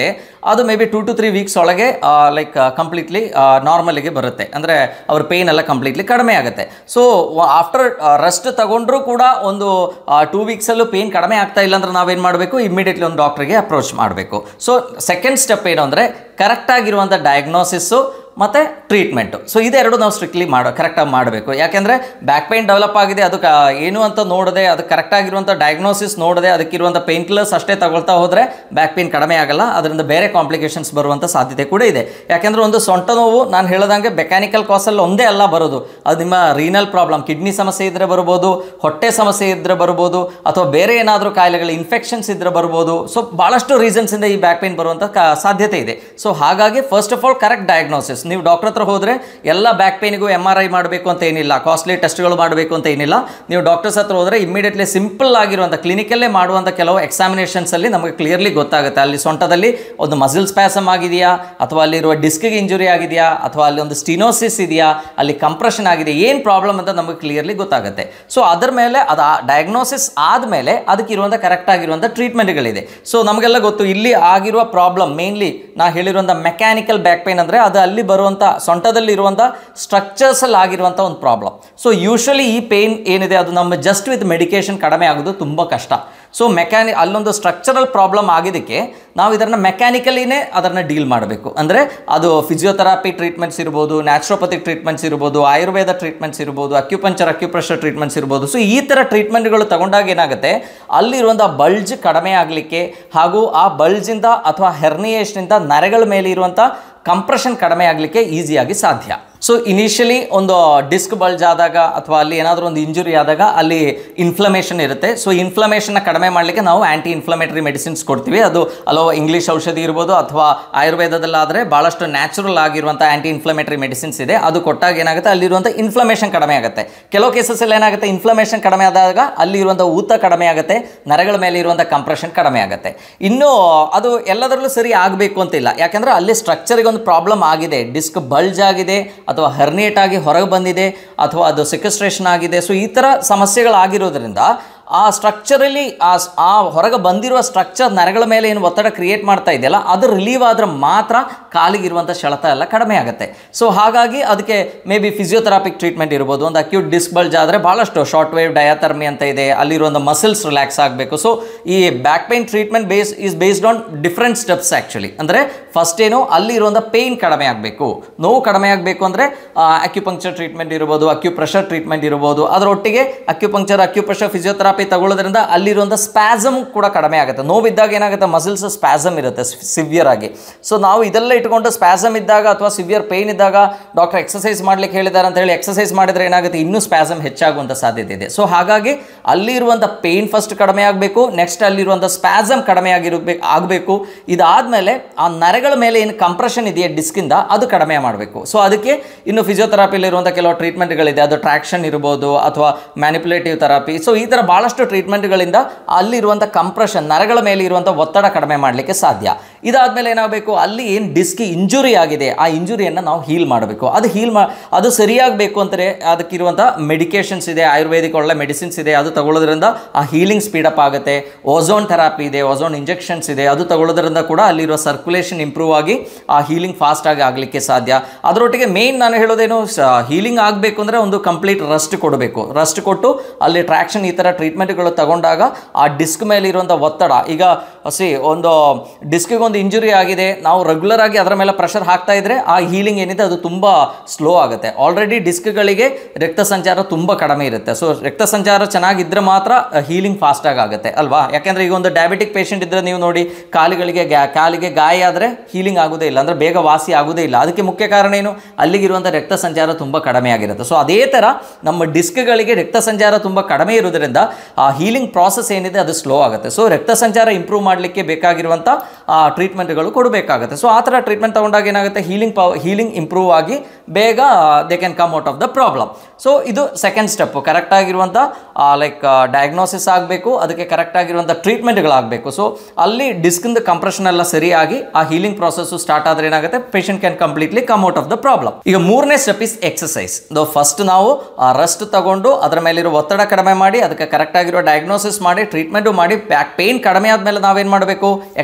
ಅದು maybe two to three weeks ಒಳಗೆ ಲೈಕ್ ಕಂಪ್ಲೀಟ್ಲಿ ನಾರ್ಮಲಿಗೆ ಬರುತ್ತೆ ಅಂದರೆ ಅವ್ರ ಪೇಯ್ನ್ ಎಲ್ಲ ಕಂಪ್ಲೀಟ್ಲಿ ಕಡಿಮೆ ಆಗುತ್ತೆ ಸೊ ಆಫ್ಟರ್ ರೆಸ್ಟ್ ತಗೊಂಡ್ರೂ ಕೂಡ ಒಂದು ಟೂ ವೀಕ್ಸಲ್ಲೂ ಪೇಯ್ನ್ ಕಡಿಮೆ ಆಗ್ತಾ ಇಲ್ಲ ಅಂದ್ರೆ ನಾವೇನು ಮಾಡಬೇಕು ಇಮಿಡಿಯೇಟ್ಲಿ ಒಂದು ಡಾಕ್ಟ್ರಿಗೆ ಅಪ್ರೋಚ್ ಮಾಡಬೇಕು ಸೊ ಸೆಕೆಂಡ್ ಸ್ಟೆಪ್ ಏನು ಅಂದರೆ ಕರೆಕ್ಟಾಗಿರುವಂಥ ಡಯಾಗ್ನೋಸಿಸ್ಸು ಮತ್ತು ಟ್ರೀಟ್ಮೆಂಟು ಸೊ ಇದೆರಡು ನಾವು ಸ್ಟ್ರಿಕ್ಟ್ಲಿ ಮಾಡೋ ಕರೆಕ್ಟಾಗಿ ಮಾಡಬೇಕು ಯಾಕೆಂದರೆ ಬ್ಯಾಕ್ ಪೇನ್ ಡೆವಲಪ್ ಆಗಿದೆ ಅದು ಕ- ಏನು ಅಂತ ನೋಡದೆ ಅದು ಕರೆಕ್ಟಾಗಿರುವಂಥ ಡಯಾಗ್ನೋಸಿಸ್ ನೋಡದೆ ಅದಕ್ಕಿರುವಂಥ ಪೇನ್ ಕಿಲ್ಲರ್ಸ್ ಅಷ್ಟೇ ತಗೊಳ್ತಾ ಹೋದರೆ ಬ್ಯಾಕ್ ಪೇನ್ ಕಡಿಮೆ ಆಗಲ್ಲ ಅದರಿಂದ ಬೇರೆ ಕಾಂಪ್ಲಿಕೇಶನ್ಸ್ ಬರುವಂಥ ಸಾಧ್ಯತೆ ಕೂಡ ಇದೆ ಯಾಕೆಂದರೆ ಒಂದು ಸೊಂಟ ನೋವು ನಾನು ಹೇಳ್ದಂಗೆ ಮೆಕ್ಯಾನಿಕಲ್ ಕಾಸಲ್ಲಿ ಒಂದೇ ಅಲ್ಲ ಬರೋದು ಅದು ನಿಮ್ಮ ರೀನಲ್ ಪ್ರಾಬ್ಲಮ್ ಕಿಡ್ನಿ ಸಮಸ್ಯೆ ಇದ್ದರೆ ಬರ್ಬೋದು ಹೊಟ್ಟೆ ಸಮಸ್ಯೆ ಇದ್ದರೆ ಬರ್ಬೋದು ಅಥವಾ ಬೇರೆ ಏನಾದರೂ ಕಾಯಿಲೆಗಳು ಇನ್ಫೆಕ್ಷನ್ಸ್ ಇದ್ದರೆ ಬರ್ಬೋದು ಸೊ ಭಾಳಷ್ಟು ರೀಸನ್ಸಿಂದ ಈ ಬ್ಯಾಕ್ ಪೇನ್ ಬರುವಂಥ ಕ ಸಾಧ್ಯತೆ ಇದೆ ಸೊ ಹಾಗಾಗಿ first of all correct diagnosis ನೀವು ಡಾಕ್ಟರ್ ಹತ್ರ ಹೋದರೆ ಎಲ್ಲ ಬ್ಯಾಕ್ ಪೇನಿಗೂ ಎಮ್ ಆರ್ ಐ ಮಾಡಬೇಕು ಅಂತ ಏನಿಲ್ಲ ಕಾಸ್ಟ್ಲಿ ಟೆಸ್ಟ್ಗಳು ಮಾಡಬೇಕು ಅಂತ ಏನಿಲ್ಲ ನೀವು ಡಾಕ್ಟರ್ಸ್ ಹತ್ರ ಹೋದರೆ ಇಮಿಡಿಯೇಟ್ಲಿ ಸಿಂಪಲ್ ಆಗಿರುವಂಥ ಕ್ಲಿನಿಕಲ್ಲೇ ಮಾಡುವಂಥ ಕೆಲವು ಎಕ್ಸಾಮಿನೇಷನ್ಸಲ್ಲಿ ನಮಗೆ ಕ್ಲಿಯರ್ಲಿ ಗೊತ್ತಾಗುತ್ತೆ ಅಲ್ಲಿ ಸೊಂಟದಲ್ಲಿ ಒಂದು ಮಸಿಲ್ ಸ್ಪ್ಯಾಸಮ್ ಆಗಿದೆಯಾ ಅಥವಾ ಅಲ್ಲಿರುವ ಡಿಸ್ಕಿಗೆ ಇಂಜುರಿ ಆಗಿದೆಯಾ ಅಥವಾ ಅಲ್ಲಿ ಒಂದು ಸ್ಟಿನೋಸಿಸ್ ಇದೆಯಾ ಅಲ್ಲಿ ಕಂಪ್ರೆಷನ್ ಆಗಿದೆ ಏನು ಪ್ರಾಬ್ಲಮ್ ಅಂತ ನಮಗೆ ಕ್ಲಿಯರ್ಲಿ ಗೊತ್ತಾಗುತ್ತೆ ಸೊ ಅದರ ಮೇಲೆ ಅದು ಡಯಾಗ್ನೋಸಿಸ್ ಆದಮೇಲೆ ಅದಕ್ಕೆ ಇರುವಂಥ ಕರೆಕ್ಟ್ ಆಗಿರುವಂಥ ಟ್ರೀಟ್ಮೆಂಟ್ಗಳಿದೆ ಸೊ ನಮಗೆಲ್ಲ ಗೊತ್ತು ಇಲ್ಲಿ ಆಗಿರುವ ಪ್ರಾಬ್ಲಮ್ ಮೇನ್ಲಿ ನಾ ಹೇಳಿರುವಂಥ ಮೆಕ್ಯಾನಿಕಲ್ ಬ್ಯಾಕ್ ಪೇನ್ ಅಂದರೆ ಅದು ಅಲ್ಲಿ ಬರುವಂಥ ಸೊಂಟದಲ್ಲಿ ಇರುವಂಥ ಸ್ಟ್ರಕ್ಚರ್ಸಲ್ಲಿ ಆಗಿರುವಂಥ ಒಂದು ಪ್ರಾಬ್ಲಮ್ ಸೊ ಯೂಶ್ವಲಿ ಈ ಪೇನ್ ಏನಿದೆ ಅದು ನಮ್ಮ ಜಸ್ಟ್ ವಿತ್ ಮೆಡಿಕೇಶನ್ ಕಡಿಮೆ ಆಗೋದು ತುಂಬ ಕಷ್ಟ ಸೊ ಮೆಕ್ಯಾನಿ ಅಲ್ಲೊಂದು ಸ್ಟ್ರಕ್ಚರಲ್ ಪ್ರಾಬ್ಲಮ್ ಆಗಿದ್ದಕ್ಕೆ ನಾವು ಇದನ್ನು ಮೆಕ್ಯಾನಿಕಲಿನೇ ಅದನ್ನು ಡೀಲ್ ಮಾಡಬೇಕು ಅಂದರೆ ಅದು ಫಿಸಿಯೋಥೆರಪಿ ಟ್ರೀಟ್ಮೆಂಟ್ಸ್ ಇರ್ಬೋದು ನ್ಯಾಚುರೋಪತಿ ಟ್ರೀಟ್ಮೆಂಟ್ಸ್ ಇರ್ಬೋದು ಆಯುರ್ವೇದ ಟ್ರೀಟ್ಮೆಂಟ್ಸ್ ಇರ್ಬೋದು ಅಕ್ಯುಪಂಚರ್ ಅಕ್ಯುಪ್ರೆಷರ್ ಟ್ರೀಟ್ಮೆಂಟ್ಸ್ ಇರ್ಬೋದು ಸೊ ಈ ಥರ ಟ್ರೀಟ್ಮೆಂಟ್ಗಳು ತಗೊಂಡಾಗ ಏನಾಗುತ್ತೆ ಅಲ್ಲಿರುವಂಥ ಬಲ್ಜ್ ಕಡಿಮೆ ಆಗಲಿಕ್ಕೆ ಹಾಗೂ ಆ ಬಲ್ಜಿಂದ ಅಥವಾ ಹೆರ್ನಿಯೇಷನಿಂದ ನರೆಗಳ ಮೇಲೆ ಇರುವಂಥ ಕಂಪ್ರೆಷನ್ ಕಡಿಮೆ ಆಗಲಿಕ್ಕೆ ಈಸಿಯಾಗಿ ಸಾಧ್ಯ ಸೊ ಇನಿಷಿಯಲಿ ಒಂದು ಡಿಸ್ಕ್ ಬಲ್ಜ್ ಆದಾಗ ಅಥವಾ ಅಲ್ಲಿ ಏನಾದರೂ ಒಂದು ಇಂಜುರಿ ಆದಾಗ ಅಲ್ಲಿ ಇನ್ಫ್ಲಮೇಷನ್ ಇರುತ್ತೆ ಸೊ ಇನ್ಫ್ಲಮೇಷನ್ನ ಕಡಿಮೆ ಮಾಡಲಿಕ್ಕೆ ನಾವು ಆ್ಯಂಟಿ ಇನ್ಫ್ಲಮೇಟರಿ ಮೆಡಿಸಿನ್ಸ್ ಕೊಡ್ತೀವಿ ಅದು ಅಲೋ ಇಂಗ್ಲೀಷ್ ಔಷಧಿ ಇರ್ಬೋದು ಅಥವಾ ಆಯುರ್ವೇದದಲ್ಲಾದರೆ ಭಾಳಷ್ಟು ನ್ಯಾಚುರಲ್ ಆಗಿರುವಂಥ ಆ್ಯಂಟಿ ಇನ್ಫ್ಲಮೇಟರಿ ಮೆಡಿಸಿನ್ಸ್ ಇದೆ ಅದು ಕೊಟ್ಟಾಗ ಏನಾಗುತ್ತೆ ಅಲ್ಲಿರುವಂಥ ಇನ್ಫ್ಲಮೇಷನ್ ಕಡಿಮೆ ಆಗುತ್ತೆ ಕೆಲವು ಕೇಸಸ್ಸಲ್ಲಿ ಏನಾಗುತ್ತೆ ಇನ್ಫ್ಲಮೇಷನ್ ಕಡಿಮೆ ಆದಾಗ ಅಲ್ಲಿ ಇರುವಂಥ ಊತ ಕಡಿಮೆ ಆಗುತ್ತೆ ನರಗಳ ಮೇಲೆ ಇರುವಂಥ ಕಂಪ್ರೆಷನ್ ಕಡಿಮೆ ಆಗುತ್ತೆ ಇನ್ನು ಅದು ಎಲ್ಲದರಲ್ಲೂ ಸರಿ ಆಗಬೇಕು ಅಂತಿಲ್ಲ ಯಾಕಂದರೆ ಅಲ್ಲಿ ಸ್ಟ್ರಕ್ಚರಿಗೆ ಒಂದು ಪ್ರಾಬ್ಲಮ್ ಆಗಿದೆ ಡಿಸ್ಕ್ ಬಲ್ಜ್ ಆಗಿದೆ ಅಥವಾ ಹರ್ನಿಯೇಟ್ ಆಗಿ ಹೊರಗೆ ಬಂದಿದೆ ಅಥವಾ ಅದು ಸಿಕ್ಸ್ಟ್ರೇಷನ್ ಆಗಿದೆ ಸೊ ಈ ಥರ ಸಮಸ್ಯೆಗಳಾಗಿರೋದ್ರಿಂದ ಆ ಸ್ಟ್ರಕ್ಚರಲ್ಲಿ ಆ ಸ್- ಆ ಹೊರಗೆ ಬಂದಿರುವ ಸ್ಟ್ರಕ್ಚರ್ ನರಗಳ ಮೇಲೆ ಏನು ಒತ್ತಡ ಕ್ರಿಯೇಟ್ ಮಾಡ್ತಾ ಇದೆಯಲ್ಲ ಅದು ರಿಲೀವ್ ಆದ್ರೆ ಮಾತ್ರ ಕಾಲಿಗಿರುವಂಥ ಸೆಳೆತ ಎಲ್ಲ ಕಡಿಮೆ ಆಗುತ್ತೆ ಸೊ ಹಾಗಾಗಿ ಅದಕ್ಕೆ ಮೇ ಬಿ ಫಿಸಿಯೋಥೆರಾಪಿಕ್ ಟ್ರೀಟ್ಮೆಂಟ್ ಇರ್ಬೋದು ಒಂದು ಅಕ್ಯೂಟ್ ಡಿಸ್ಕ್ ಬಲ್ಜ್ ಆದರೆ ಭಾಳಷ್ಟು ಶಾರ್ಟ್ ವೇವ್ ಡಯಾಥರ್ಮಿ ಅಂತ ಇದೆ ಅಲ್ಲಿರುವಂಥ ಮಸಲ್ಸ್ ರಿಲ್ಯಾಕ್ಸ್ ಆಗಬೇಕು ಸೊ ಈ back pain treatment base is based on different steps actually ಅಂದರೆ ಫಸ್ಟ್ ಏನು ಅಲ್ಲಿರುವಂಥ ಪೇಯ್ನ್ ಕಡಿಮೆ ಆಗಬೇಕು ನೋವು ಕಡಿಮೆ ಆಗಬೇಕು ಅಂದರೆ ಅಕ್ಯುಪಂಕ್ಚರ್ ಟ್ರೀಟ್ಮೆಂಟ್ ಇರ್ಬೋದು ಅಕ್ಯುಪ್ರೆಷರ್ ಟ್ರೀಟ್ಮೆಂಟ್ ಇರ್ಬೋದು ಅದರೊಟ್ಟಿಗೆ ಅಕ್ಯುಪಂಕ್ಚರ್ ಅಕ್ಯುಪ್ರೆಷರ್ ಫಿಸಿಯೋಥೆರಾಪಿ ತಗೊಳ್ಳೋದ್ರಿಂದ ಅಲ್ಲಿರುವಂಥ ಸ್ಪ್ಯಾಸಮ್ ಕೂಡ ಕಡಿಮೆ ಆಗುತ್ತೆ ನೋವಿದ್ದಾಗ ಏನಾಗುತ್ತೆ ಮಸಿಲ್ಸ್ ಸ್ಪ್ಯಾಸಮ್ ಇರುತ್ತೆ ಸಿವಿಯರ್ ಆಗಿ ಸೊ ನಾವು ಇದೆಲ್ಲ ಇಟ್ಕೊಂಡು ಸ್ಪ್ಯಾಸಮ್ ಇದ್ದಾಗ ಅಥವಾ ಸಿವಿಯರ್ ಪೇಯ್ನ್ ಇದ್ದಾಗ ಡಾಕ್ಟರ್ ಎಕ್ಸಸೈಸ್ ಮಾಡ್ಲಿಕ್ಕೆ ಹೇಳಿದ್ದಾರೆ ಅಂತ ಹೇಳಿ ಎಕ್ಸಸೈಸ್ ಮಾಡಿದ್ರೆ ಏನಾಗುತ್ತೆ ಇನ್ನೂ ಸ್ಪ್ಯಾಸಮ್ ಹೆಚ್ಚಾಗುವಂಥ ಸಾಧ್ಯತೆ ಇದೆ ಸೊ ಹಾಗಾಗಿ ಅಲ್ಲಿರುವಂಥ ಪೇಯ್ನ್ ಫಸ್ಟ್ ಕಡಿಮೆ ಆಗಬೇಕು ನೆಕ್ಸ್ಟ್ ಅಲ್ಲಿರುವಂಥ ಸ್ಪ್ಯಾಸಮ್ ಕಡಿಮೆ ಆಗಿರಬೇಕು ಆಗಬೇಕು ಇದಾದಮೇಲೆ ಆ ನರಗಳ ಮೇಲೆ ಏನು ಕಂಪ್ರೆಷನ್ ಇದೆಯಾ ಡಿಸ್ಕಿಂದ ಅದು ಕಡಿಮೆ ಮಾಡಬೇಕು ಸೊ ಅದಕ್ಕೆ ಇನ್ನು ಫಿಸಿಯೋಥೆರಪಿಲಿರುವಂಥ ಕೆಲವು ಟ್ರೀಟ್ಮೆಂಟ್ಗಳಿದೆ ಅದು ಟ್ರಾಕ್ಷನ್ ಇರ್ಬೋದು ಅಥವಾ ಮ್ಯಾನಿಪುಲೇಟಿವ್ ಥೆರಪಿ ಸೊ ಈ ಥರ ಭಾಳಷ್ಟು ಟ್ರೀಟ್ಮೆಂಟ್ಗಳಿಂದ ಅಲ್ಲಿರುವಂಥ ಕಂಪ್ರೆಷನ್ ನರಗಳ ಮೇಲೆ ಇರುವಂಥ ಒತ್ತಡ ಕಡಿಮೆ ಮಾಡಲಿಕ್ಕೆ ಸಾಧ್ಯ ಇದಾದಮೇಲೆ ಏನಾಗಬೇಕು ಅಲ್ಲಿ ಏನು ಡಿಸ್ಕ್ ಇಂಜುರಿ ಆಗಿದೆ ಆ ಇಂಜುರಿಯನ್ನು ನಾವು ಹೀಲ್ ಮಾಡಬೇಕು ಅದು ಹೀಲ್ ಮಾ ಅದು ಸರಿಯಾಗಬೇಕು ಅಂದರೆ ಅದಕ್ಕಿರುವಂಥ ಮೆಡಿಕೇಷನ್ಸ್ ಇದೆ ಆಯುರ್ವೇದಿಕ್ ಒಳ್ಳೆ ಮೆಡಿಸಿನ್ಸ್ ಇದೆ ಅದು ತಗೊಳ್ಳೋದ್ರಿಂದ ಆ ಹೀಲಿಂಗ್ ಸ್ಪೀಡಪ್ ಆಗುತ್ತೆ ಓಝೋನ್ ಥೆರಪಿ ಇದೆ ಓಝೋನ್ ಇಂಜೆಕ್ಷನ್ಸ್ ಇದೆ ಅದು ತಗೊಳ್ಳೋದ್ರಿಂದ ಕೂಡ ಅಲ್ಲಿರೋ ಸರ್ಕ್ಯುಲೇಷನ್ ಇಂಪ್ರೂವ್ ಆಗಿ ಆ ಹೀಲಿಂಗ್ ಫಾಸ್ಟ್ ಆಗಿ ಆಗಲಿಕ್ಕೆ ಸಾಧ್ಯ ಅದರೊಟ್ಟಿಗೆ ಮೇನ್ ನಾನು ಹೇಳೋದೇನು ಹೀಲಿಂಗ್ ಆಗಬೇಕು ಅಂದರೆ ಒಂದು ಕಂಪ್ಲೀಟ್ ರೆಸ್ಟ್ ಕೊಡಬೇಕು ರೆಸ್ಟ್ ಕೊಟ್ಟು ಅಲ್ಲಿ ಟ್ರ್ಯಾಕ್ಷನ್ ಈ ಥರ ಟ್ರೀಟ್ಮೆಂಟ್ಗಳು ತಗೊಂಡಾಗ ಆ ಡಿಸ್ಕ್ ಮೇಲೆ ಇರುವಂಥ ಒತ್ತಡ ಈಗ ಸಿ ಒಂದು ಡಿಸ್ಕಿಗೆ ಒಂದು ಇಂಜುರಿ ಆಗಿದೆ ನಾವು ರೆಗ್ಯುಲರ್ ಆಗಿ ಅದರ ಮೇಲೆ ಪ್ರೆಷರ್ ಹಾಕ್ತಾ ಇದ್ರೆ ಆ ಹೀಲಿಂಗ್ ಏನಿದೆ ಅದು ತುಂಬ ಸ್ಲೋ ಆಗುತ್ತೆ ಆಲ್ರೆಡಿ ಡಿಸ್ಕ್ಗಳಿಗೆ ರಕ್ತ ಸಂಚಾರ ತುಂಬ ಕಡಿಮೆ ಇರುತ್ತೆ ಸೊ ರಕ್ತ ಸಂಚಾರ ಚೆನ್ನಾಗಿದ್ದರೆ ಮಾತ್ರ ಹೀಲಿಂಗ್ ಫಾಸ್ಟಾಗಿ ಆಗುತ್ತೆ ಅಲ್ವಾ ಯಾಕೆಂದರೆ ಈಗ ಒಂದು ಡಯಾಬಿಟಿಕ್ ಪೇಷಂಟ್ ಇದ್ದರೆ ನೀವು ನೋಡಿ ಕಾಲುಗಳಿಗೆ ಗ್ಯಾ ಕಾಲಿಗೆ ಗಾಯ ಆದರೆ ಹೀಲಿಂಗ್ ಆಗೋದೇ ಇಲ್ಲ ಅಂದರೆ ಬೇಗ ವಾಸಿ ಆಗೋದೇ ಇಲ್ಲ ಅದಕ್ಕೆ ಮುಖ್ಯ ಕಾರಣ ಏನು ಅಲ್ಲಿಗಿರುವಂಥ ರಕ್ತ ಸಂಚಾರ ತುಂಬ ಕಡಿಮೆ ಆಗಿರುತ್ತೆ ಸೊ ಅದೇ ಥರ ನಮ್ಮ ಡಿಸ್ಕ್ಗಳಿಗೆ ರಕ್ತ ಸಂಚಾರ ತುಂಬ ಕಡಿಮೆ ಇರೋದ್ರಿಂದ ಆ ಹೀಲಿಂಗ್ ಪ್ರಾಸೆಸ್ ಏನಿದೆ ಅದು ಸ್ಲೋ ಆಗುತ್ತೆ ಸೊ ರಕ್ತ ಸಂಚಾರ ಇಂಪ್ರೂವ್ ಮಾಡಲಿಕ್ಕೆ ಬೇಕಾಗಿರುವಂಥ ಟ್ರೀಟ್ಮೆಂಟ್ಗಳು ಕೊಡಬೇಕಾಗುತ್ತೆ ಸೊ ಆ ಥರ ಟ್ರೀಟ್ಮೆಂಟ್ ತಗೊಂಡಾಗ ಏನಾಗುತ್ತೆ ಹೀಲಿಂಗ್ ಪವ ಹೀಲಿಂಗ್ ಇಂಪ್ರೂವ್ ಆಗಿ ಬೇಗ they can come out of the problem so ಇದು ಸೆಕೆಂಡ್ ಸ್ಟೆಪ್ಪು ಕರೆಕ್ಟಾಗಿರುವಂಥ ಲೈಕ್ ಡಯಾಗ್ನೋಸಿಸ್ ಆಗಬೇಕು ಅದಕ್ಕೆ ಕರೆಕ್ಟಾಗಿರುವಂಥ ಟ್ರೀಟ್ಮೆಂಟ್ಗಳಾಗಬೇಕು ಸೊ ಅಲ್ಲಿ ಡಿಸ್ಕಿಂದ ಕಂಪ್ರೆಷನ್ ಎಲ್ಲ ಸರಿಯಾಗಿ ಆ ಹೀಲಿಂಗ್ ಪ್ರಾಸೆಸ್ಸು ಸ್ಟಾರ್ಟ್ ಆದರೆ ಏನಾಗುತ್ತೆ patient can completely come out of the problem ಈಗ ಮೂರನೇ ಸ್ಟೆಪ್ ಇಸ್ ಎಕ್ಸಸೈಸ್ ಫಸ್ಟ್ ನಾವು ರೆಸ್ಟ್ ತಗೊಂಡು ಅದರ ಮೇಲಿರೋ ಒತ್ತಡ ಕಡಿಮೆ ಮಾಡಿ ಅದಕ್ಕೆ ಕರೆಕ್ಟ್ ಆಗಿರೋ ಡಯಾಗ್ನೋಸಿಸ್ ಮಾಡಿ ಟ್ರೀಟ್ಮೆಂಟು ಮಾಡಿ ಬ್ಯಾಕ್ ಪೇನ್ ಕಡಿಮೆ ಆದಮೇಲೆ ನಾವೇನು ಮಾಡಬೇಕು ಎಕ್ಸಸೈಸ್ಗಳು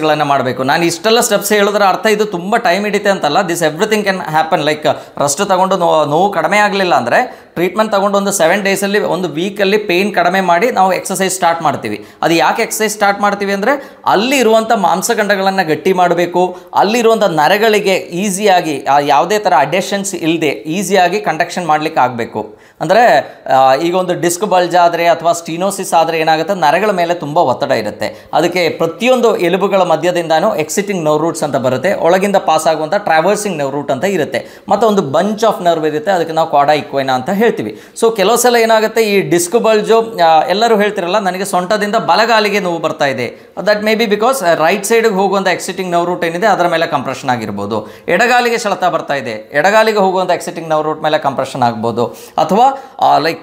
ಸ್ಟೆಪ್ಸ್ಗಳನ್ನು ಮಾಡಬೇಕು ನಾನು ಇಷ್ಟೆಲ್ಲ ಸ್ಟೆಪ್ಸ್ ಹೇಳಿದ್ರೆ ಅರ್ಥ ಇದು ತುಂಬ ಟೈಮ್ ಹಿಡಿತೆ ಅಂತಲ್ಲ this everything can happen like rest ತಗೊಂಡು ನೋ- ನೋವು ಕಡಿಮೆ ಆಗಲಿಲ್ಲ ಅಂದರೆ ಟ್ರೀಟ್ಮೆಂಟ್ ತಗೊಂಡು ಒಂದು ಸೆವೆನ್ ಡೇಸಲ್ಲಿ ಒಂದು ವೀಕಲ್ಲಿ ಪೇಯ್ನ್ ಕಡಿಮೆ ಮಾಡಿ ನಾವು ಎಕ್ಸಸೈಸ್ ಸ್ಟಾರ್ಟ್ ಮಾಡ್ತೀವಿ ಅದು ಯಾಕೆ ಎಕ್ಸಸೈಸ್ ಸ್ಟಾರ್ಟ್ ಮಾಡ್ತೀವಿ ಅಂದರೆ ಅಲ್ಲಿ ಇರುವಂಥ ಮಾಂಸಖಂಡಗಳನ್ನು ಗಟ್ಟಿ ಮಾಡಬೇಕು ಅಲ್ಲಿರುವಂಥ ನರಗಳಿಗೆ ಈಸಿಯಾಗಿ ಯಾವುದೇ ಥರ ಅಡೆಷನ್ಸ್ ಇಲ್ಲದೆ ಈಸಿಯಾಗಿ ಕಂಡಕ್ಷನ್ ಮಾಡಲಿಕ್ಕೆ ಆಗಬೇಕು ಅಂದರೆ ಈಗ ಒಂದು ಡಿಸ್ಕ್ ಬಲ್ಜ್ ಆದರೆ ಅಥವಾ ಸ್ಟೀನೋಸಿಸ್ ಆದರೆ ಏನಾಗುತ್ತೆ ನರಗಳ ಮೇಲೆ ತುಂಬ ಒತ್ತಡ ಇರುತ್ತೆ ಅದಕ್ಕೆ ಪ್ರತಿಯೊಂದು ಎಲುಬುಗಳ ಮಧ್ಯದಿಂದಾನು ಎಕ್ಸಿಟಿಂಗ್ ನರ್ವ್ ರೂಟ್ಸ್ ಅಂತ ಬರುತ್ತೆ ಒಳಗಿಂದ ಪಾಸ್ ಆಗುವಂಥ ಟ್ರಾವರ್ಸಿಂಗ್ ನರ್ವ್ ರೂಟ್ ಅಂತ ಇರುತ್ತೆ ಮತ್ತು ಒಂದು ಬಂಚ್ ಆಫ್ ನರ್ವ್ ಇರುತ್ತೆ ಅದಕ್ಕೆ ನಾವು ಕ್ವಾಡಾ ಇಕ್ವೈನಾ ಅಂತ ಹೇಳ್ತೀವಿ ಸೊ ಕೆಲವು ಸಲ ಏನಾಗುತ್ತೆ ಈ ಡಿಸ್ಕ್ ಬಲ್ಜು ಎಲ್ಲರೂ ಹೇಳ್ತಿರಲ್ಲ ನನಗೆ ಸೊಂಟದಿಂದ ಬಲಗಾಲಿಗೆ ನೋವು ಬರ್ತಾ ಇದೆ that maybe because right ಸೈಡ್ಗೆ ಹೋಗುವಂಥ ಎಕ್ಸಿಟಿಂಗ್ ನರ್ವ್ ರೂಟ್ ಏನಿದೆ ಅದರ ಮೇಲೆ ಕಂಪ್ರೆಷನ್ ಆಗಿರ್ಬೋದು ಎಡಗಾಲಿಗೆ ಸೆಳೆತ ಬರ್ತಾ ಇದೆ ಎಡಗಾಲಿಗೆ ಹೋಗುವಂಥ ಎಕ್ಸಿಟಿಂಗ್ ನರ್ವ್ ರೂಟ್ ಮೇಲೆ ಕಂಪ್ರೆಷನ್ ಆಗ್ಬೋದು ಅಥವಾ ಲೈಕ್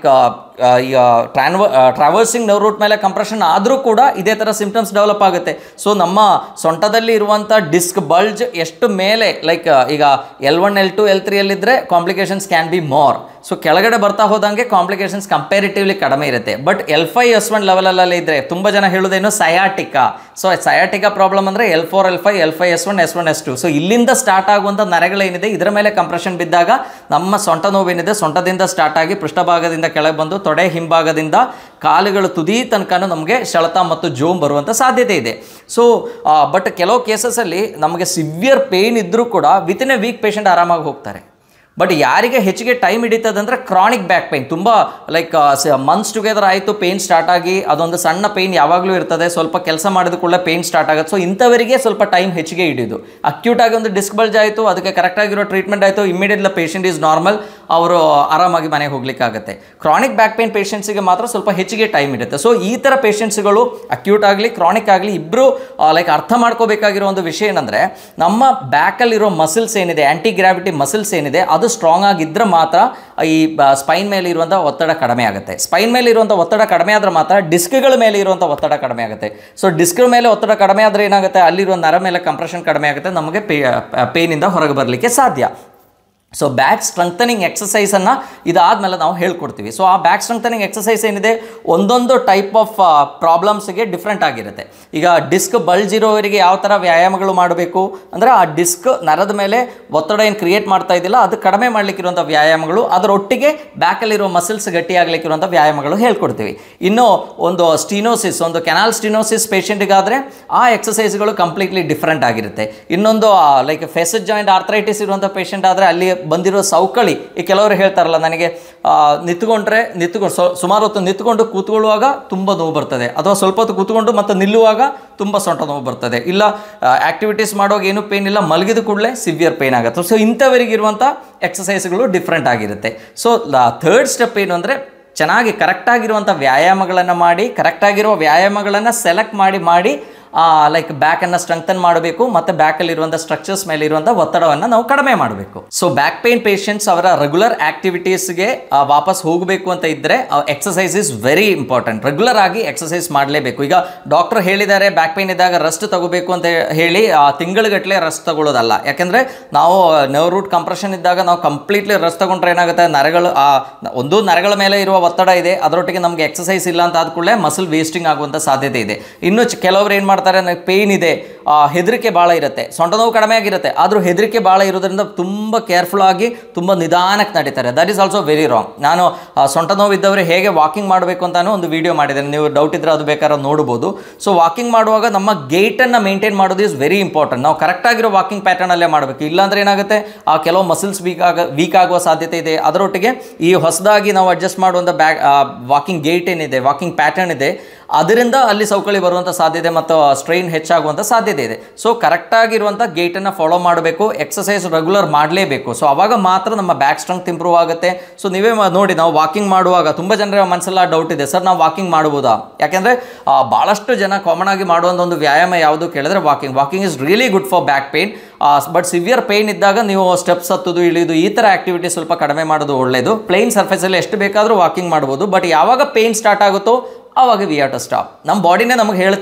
ಈಗ ಟ್ರಾನ್ವ ಟ್ರಾವರ್ಸಿಂಗ್ ನರ್ವ್ ರೂಟ್ ಮೇಲೆ ಕಂಪ್ರೆಷನ್ ಆದರೂ ಕೂಡ ಇದೇ ಥರ ಸಿಂಪ್ಟಮ್ಸ್ ಡೆವಲಪ್ ಆಗುತ್ತೆ ಸೊ ನಮ್ಮ ಸೊಂಟದಲ್ಲಿ ಇರುವಂಥ ಡಿಸ್ಕ್ ಬಲ್ಜ್ ಎಷ್ಟು ಮೇಲೆ ಲೈಕ್ ಈಗ L one L two L ತ್ರೀಯಲ್ಲಿದ್ದರೆ complications can be more so ಕೆಳಗಡೆ ಬರ್ತಾ ಹೋದಂಗೆ ಕಾಂಪ್ಲಿಕೇಶನ್ಸ್ ಕಂಪೇರಿಟಿವ್ಲಿ ಕಡಿಮೆ ಇರುತ್ತೆ but L five S one ಲೆವೆಲಲ್ಲಿ ಇದ್ದರೆ ತುಂಬ ಜನ ಹೇಳೋದೇನು ಸಯಾಟಿಕಾ ಸೊ ಸಯಾಟಿಕಾ ಪ್ರಾಬ್ಲಮ್ ಅಂದರೆ L four L five L five S one S one S two so ಇಲ್ಲಿಂದ ಸ್ಟಾರ್ಟ್ ಆಗುವಂಥ ನರಗಳೇನಿದೆ ಇದರ ಮೇಲೆ ಕಂಪ್ರೆಷನ್ ಬಿದ್ದಾಗ ನಮ್ಮ ಸೊಂಟ ನೋವೇನಿದೆ ಸೊಂಟದಿಂದ ಸ್ಟಾರ್ಟ್ ಆಗಿ ಪೃಷ್ಠಭಾಗದಿಂದ ಕೆಳಗೆ ಬಂದು ತೊಡೆ ಹಿಂಭಾಗದಿಂದ ಕಾಲುಗಳು ತುದಿ ತನಕನೂ ನಮಗೆ ಸೆಳೆತ ಮತ್ತು ಜೋಮ್ ಬರುವಂಥ ಸಾಧ್ಯತೆ ಇದೆ ಸೊ ಬಟ್ ಕೆಲವು ಕೇಸಸಲ್ಲಿ ನಮಗೆ ಸಿವಿಯರ್ ಪೇಯ್ನ್ ಇದ್ದರೂ ಕೂಡ ವಿತಿನ್ ಎ ವೀಕ್ ಪೇಷಂಟ್ ಆರಾಮಾಗಿ ಹೋಗ್ತಾರೆ ಬಟ್ ಯಾರಿಗೆ ಹೆಚ್ಚಿಗೆ ಟೈಮ್ ಹಿಡಿತದಂದ್ರೆ ಕ್ರಾನಿಕ್ ಬ್ಯಾಕ್ ಪೇನ್ ತುಂಬ ಲೈಕ್ ಮಂತ್ಸ್ ಟುಗೆದರ್ ಆಯಿತು ಪೇನ್ ಸ್ಟಾರ್ಟ್ ಆಗಿ ಅದೊಂದು ಸಣ್ಣ ಪೇನ್ ಯಾವಾಗಲೂ ಇರ್ತದೆ ಸ್ವಲ್ಪ ಕೆಲಸ ಮಾಡಿದ ಕೂಡಲೇ ಪೇನ್ ಸ್ಟಾರ್ಟ್ ಆಗುತ್ತೆ ಸೊ ಇಂಥವರಿಗೆ ಸ್ವಲ್ಪ ಟೈಮ್ ಹೆಚ್ಚಿಗೆ ಹಿಡಿಯೋದು ಅಕ್ಯೂಟ್ ಆಗಿ ಒಂದು ಡಿಸ್ಕ್ ಬಲ್ಜ್ ಆಯಿತು ಅದಕ್ಕೆ ಕರೆಕ್ಟಾಗಿರೋ ಟ್ರೀಟ್ಮೆಂಟ್ ಆಯಿತು ಇಮಿಡಿಯೇಟ್ಲಿ ಪೇಷಂಟ್ ಈಸ್ ನಾರ್ಮಲ್ ಅವರು ಆರಾಮಾಗಿ ಮನೆಗೆ ಹೋಗ್ಲಿಕ್ಕಾಗುತ್ತೆ ಕ್ರಾನಿಕ್ ಬ್ಯಾಕ್ ಪೇನ್ ಪೇಷಂಟ್ಸಿಗೆ ಮಾತ್ರ ಸ್ವಲ್ಪ ಹೆಚ್ಚಿಗೆ ಟೈಮ್ ಇರುತ್ತೆ ಸೊ ಈ ಥರ ಪೇಷಂಟ್ಸ್ಗಳು ಅಕ್ಯೂಟ್ ಆಗಲಿ ಕ್ರಾನಿಕ್ ಆಗಲಿ ಇಬ್ಬರು ಲೈಕ್ ಅರ್ಥ ಮಾಡ್ಕೋಬೇಕಾಗಿರೋ ಒಂದು ವಿಷಯ ಏನಂದರೆ ನಮ್ಮ ಬ್ಯಾಕಲ್ಲಿರೋ ಮಸಿಲ್ಸ್ ಏನಿದೆ ಆ್ಯಂಟಿ ಗ್ರಾವಿಟಿ ಮಸಿಲ್ಸ್ ಏನಿದೆ ಅದು ಸ್ಟ್ರಾಂಗ್ ಆಗಿದ್ದರೆ ಮಾತ್ರ ಈ ಸ್ಪೈನ್ ಮೇಲೆ ಇರುವಂಥ ಒತ್ತಡ ಕಡಿಮೆ ಆಗುತ್ತೆ ಸ್ಪೈನ್ ಮೇಲೆ ಇರುವಂಥ ಒತ್ತಡ ಕಡಿಮೆ ಆದ್ರೆ ಮಾತ್ರ ಡಿಸ್ಕ್ಗಳ ಮೇಲೆ ಇರುವಂಥ ಒತ್ತಡ ಕಡಿಮೆ ಆಗುತ್ತೆ ಸೊ ಡಿಸ್ಕ್ ಮೇಲೆ ಒತ್ತಡ ಕಡಿಮೆ ಆದರೆ ಏನಾಗುತ್ತೆ ಅಲ್ಲಿರುವ ನರ ಮೇಲೆ ಕಂಪ್ರೆಷನ್ ಕಡಿಮೆ ಆಗುತ್ತೆ ನಮಗೆ ಪೇ ಪೇನಿಂದ ಹೊರಗೆ ಬರಲಿಕ್ಕೆ ಸಾಧ್ಯ ಸೊ ಬ್ಯಾಕ್ ಸ್ಟ್ರೆಂಥನಿಂಗ್ ಎಕ್ಸಸೈಸನ್ನು ಇದಾದಮೇಲೆ ನಾವು ಹೇಳ್ಕೊಡ್ತೀವಿ ಸೊ ಆ ಬ್ಯಾಕ್ ಸ್ಟ್ರೆಂಥನಿಂಗ್ ಎಕ್ಸಸೈಸ್ ಏನಿದೆ ಒಂದೊಂದು ಟೈಪ್ ಆಫ್ ಪ್ರಾಬ್ಲಮ್ಸ್ಗೆ ಡಿಫ್ರೆಂಟ್ ಆಗಿರುತ್ತೆ ಈಗ ಡಿಸ್ಕ್ ಬಲ್ಜ್ ಇರೋವರಿಗೆ ಯಾವ ಥರ ವ್ಯಾಯಾಮಗಳು ಮಾಡಬೇಕು ಅಂದರೆ ಆ ಡಿಸ್ಕ್ ನರದ ಮೇಲೆ ಒತ್ತಡ ಏನು ಕ್ರಿಯೇಟ್ ಮಾಡ್ತಾ ಇದ್ದಿಲ್ಲ ಅದು ಕಡಿಮೆ ಮಾಡಲಿಕ್ಕಿರುವಂಥ ವ್ಯಾಯಾಮಗಳು ಅದರೊಟ್ಟಿಗೆ ಬ್ಯಾಕಲ್ಲಿರೋ ಮಸಿಲ್ಸ್ ಗಟ್ಟಿಯಾಗಲಿಕ್ಕಿರುವಂಥ ವ್ಯಾಯಾಮಗಳು ಹೇಳ್ಕೊಡ್ತೀವಿ ಇನ್ನು ಒಂದು ಸ್ಟೀನೋಸಿಸ್ ಒಂದು ಕೆನಾಲ್ ಸ್ಟೀನೋಸಿಸ್ ಪೇಷಂಟಿಗಾದರೆ ಆ ಎಕ್ಸಸೈಸ್ಗಳು ಕಂಪ್ಲೀಟ್ಲಿ ಡಿಫ್ರೆಂಟ್ ಆಗಿರುತ್ತೆ ಇನ್ನೊಂದು ಲೈಕ್ ಫೆಸಸ್ ಜಾಯಿಂಟ್ ಆರ್ಥರೈಟಿಸ್ ಇರುವಂಥ ಪೇಷಂಟ್ ಆದರೆ ಅಲ್ಲಿ ಬಂದಿರೋ ಸೌಕಳಿ ಈ ಕೆಲವರು ಹೇಳ್ತಾರಲ್ಲ ನನಗೆ ಆ, ನಿಂತ್ಕೊಂಡ್ರೆ ನಿಂತ್ಕೊಂಡು ಸೊ ಸುಮಾರು ಹೊತ್ತು ನಿಂತ್ಕೊಂಡು ಕೂತ್ಕೊಳ್ಳುವಾಗ ತುಂಬ ನೋವು ಬರ್ತದೆ ಅಥವಾ ಸ್ವಲ್ಪ ಹೊತ್ತು ಕೂತ್ಕೊಂಡು ಮತ್ತು ನಿಲ್ಲುವಾಗ ತುಂಬ ಸೊಂಟ ನೋವು ಬರ್ತದೆ ಇಲ್ಲ ಆ್ಯಕ್ಟಿವಿಟೀಸ್ ಮಾಡುವಾಗ ಏನು ಪೇನ್ ಇಲ್ಲ ಮಲಗಿದ ಕೂಡಲೇ ಸಿವಿಯರ್ ಪೇನ್ ಆಗುತ್ತೆ ಸೊ ಇಂಥವರಿಗಿರುವಂಥ ಎಕ್ಸಸೈಸ್ಗಳು ಡಿಫ್ರೆಂಟ್ ಆಗಿರುತ್ತೆ ಸೊ ಥರ್ಡ್ ಸ್ಟೆಪ್ ಏನು ಅಂದರೆ ಚೆನ್ನಾಗಿ ಕರೆಕ್ಟಾಗಿರುವಂಥ ವ್ಯಾಯಾಮಗಳನ್ನು ಮಾಡಿ ಕರೆಕ್ಟಾಗಿರುವ ವ್ಯಾಯಾಮಗಳನ್ನು ಸೆಲೆಕ್ಟ್ ಮಾಡಿ ಮಾಡಿ ಲೈಕ್ ಬ್ಯಾಕನ್ನು ಸ್ಟ್ರೆಂಥನ್ ಮಾಡಬೇಕು ಮತ್ತು ಬ್ಯಾಕಲ್ಲಿರುವಂಥ ಸ್ಟ್ರಕ್ಚರ್ಸ್ ಮೇಲೆ ಇರುವಂಥ ಒತ್ತಡವನ್ನು ನಾವು ಕಡಿಮೆ ಮಾಡಬೇಕು ಸೊ ಬ್ಯಾಕ್ ಪೇನ್ ಪೇಷಂಟ್ಸ್ ಅವರ ರೆಗ್ಯುಲರ್ ಆಕ್ಟಿವಿಟೀಸ್ಗೆ ವಾಪಸ್ ಹೋಗಬೇಕು ಅಂತ ಇದ್ದರೆ exercise is very important regular ಆಗಿ ಎಕ್ಸಸೈಸ್ ಮಾಡಲೇಬೇಕು ಈಗ ಡಾಕ್ಟರ್ ಹೇಳಿದ್ದಾರೆ ಬ್ಯಾಕ್ ಪೇನ್ ಇದ್ದಾಗ ರೆಸ್ಟ್ ತಗೋಬೇಕು ಅಂತ ಹೇಳಿ ತಿಂಗಳುಗಟ್ಟಲೆ ರೆಸ್ಟ್ ತಗೊಳ್ಳೋದಲ್ಲ ಯಾಕೆಂದರೆ ನಾವು ನರ್ವ್ ರೂಟ್ ಕಂಪ್ರೆಷನ್ ಇದ್ದಾಗ ನಾವು ಕಂಪ್ಲೀಟ್ಲಿ ರೆಸ್ಟ್ ತಗೊಂಡ್ರೆ ಏನಾಗುತ್ತೆ ನರಗಳು ಆ, ಒಂದು ನರಗಳ ಮೇಲೆ ಇರುವ ಒತ್ತಡ ಇದೆ ಅದರೊಟ್ಟಿಗೆ ನಮಗೆ ಎಕ್ಸಸೈಸ್ ಇಲ್ಲ ಅಂತ ಆದ ಕೂಡಲೇ ಮಸಲ್ ವೇಸ್ಟಿಂಗ್ ಆಗುವಂಥ ಸಾಧ್ಯತೆ ಇದೆ ಇನ್ನು ಚ- ಕೆಲವರು ಏನು ಮಾಡ್ತಾರೆ ನನಗೆ ಪೇಯ್ನ್ ಇದೆ ಆ, ಹೆದರಿಕೆ ಭಾಳ ಇರುತ್ತೆ ಸೊಂಟ ನೋವು ಕಡಿಮೆ ಆಗಿರುತ್ತೆ ಆದರೂ ಹೆದರಿಕೆ ಭಾಳ ಇರೋದ್ರಿಂದ ತುಂಬ ಕೇರ್ಫುಲ್ ಆಗಿ ತುಂಬ ನಿಧಾನಕ್ಕೆ ನಡೀತಾರೆ that is also very wrong ನಾನು ಆ, ಸೊಂಟ ನೋವು ಇದ್ದವರು ಹೇಗೆ ವಾಕಿಂಗ್ ಮಾಡಬೇಕು ಅಂತಾನು ಒಂದು ವಿಡಿಯೋ ಮಾಡಿದ್ದೇನೆ ನೀವು ಡೌಟ್ ಇದ್ದರೆ ಅದು ಬೇಕಾದ್ರೆ ನೋಡ್ಬೋದು ಸೊ ವಾಕಿಂಗ್ ಮಾಡುವಾಗ ನಮ್ಮ ಗೇಟನ್ನು ಮೇಂಟೈನ್ ಮಾಡೋದು ಇಸ್ ವೆರಿ ಇಂಪಾರ್ಟೆಂಟ್ ನಾವು ಕರೆಕ್ಟಾಗಿರೋ ವಾಕಿಂಗ್ ಪ್ಯಾಟರ್ನಲ್ಲೇ ಮಾಡಬೇಕು ಇಲ್ಲಾಂದ್ರೆ ಏನಾಗುತ್ತೆ ಆ ಕೆಲವು ಮಸಿಲ್ಸ್ ವೀಕ್ ಆಗ ವೀಕ್ ಆಗುವ ಸಾಧ್ಯತೆ ಇದೆ ಅದರೊಟ್ಟಿಗೆ ಈ ಹೊಸದಾಗಿ ನಾವು ಅಡ್ಜಸ್ಟ್ ಮಾಡುವಂಥ ಬ್ಯಾಕ್ ವಾಕಿಂಗ್ ಗೇಟ್ ಏನಿದೆ ವಾಕಿಂಗ್ ಪ್ಯಾಟರ್ನ್ ಇದೆ ಅದರಿಂದ ಅಲ್ಲಿ ಸೌಕಳಿ ಬರುವಂಥ ಸಾಧ್ಯತೆ ಮತ್ತು ಸ್ಟ್ರೈನ್ ಹೆಚ್ಚಾಗುವಂಥ ಸಾಧ್ಯತೆ ಇದೆ ಸೊ ಕರೆಕ್ಟಾಗಿರುವಂಥ ಗೇಟನ್ನು ಫಾಲೋ ಮಾಡಬೇಕು ಎಕ್ಸಸೈಸ್ ರೆಗ್ಯುಲರ್ ಮಾಡಲೇಬೇಕು ಸೊ ಅವಾಗ ಮಾತ್ರ ನಮ್ಮ ಬ್ಯಾಕ್ ಸ್ಟ್ರೆಂತ್ ಇಂಪ್ರೂವ್ ಆಗುತ್ತೆ ಸೊ ನೀವೇ ಮ- ನೋಡಿ ನಾವು ವಾಕಿಂಗ್ ಮಾಡುವಾಗ ತುಂಬ ಜನರ ಮನಸ್ಸೆಲ್ಲ ಡೌಟ್ ಇದೆ ಸರ್ ನಾವು ವಾಕಿಂಗ್ ಮಾಡ್ಬೋದಾ ಯಾಕೆಂದರೆ ಭಾಳಷ್ಟು ಜನ ಕಾಮನ್ ಆಗಿ ಮಾಡುವಂಥ ಒಂದು ವ್ಯಾಯಾಮ ಯಾವುದು ಕೇಳಿದ್ರೆ walking walking is really good for back pain but severe pain ಇದ್ದಾಗ ನೀವು ಸ್ಟೆಪ್ಸ್ ಹತ್ತೋದು ಇಳಿಯೋದು ಈ ಥರ ಆಕ್ಟಿವಿಟಿ ಸ್ವಲ್ಪ ಕಡಿಮೆ ಮಾಡೋದು ಒಳ್ಳೆಯದು ಪ್ಲೇನ್ ಸರ್ಫೇಸಲ್ಲಿ ಎಷ್ಟು ಬೇಕಾದರೂ ವಾಕಿಂಗ್ ಮಾಡ್ಬೋದು ಬಟ್ ಯಾವಾಗ ಪೇನ್ ಸ್ಟಾರ್ಟ್ ಆಗುತ್ತೋ ಆವಾಗ ವಿ ಹ್ಯಾವ್ ಟು ಸ್ಟಾಪ್ ನಮ್ಮ ಬಾಡಿನೇ ನಮಗೆ ಹೇಳುತ್ತೆ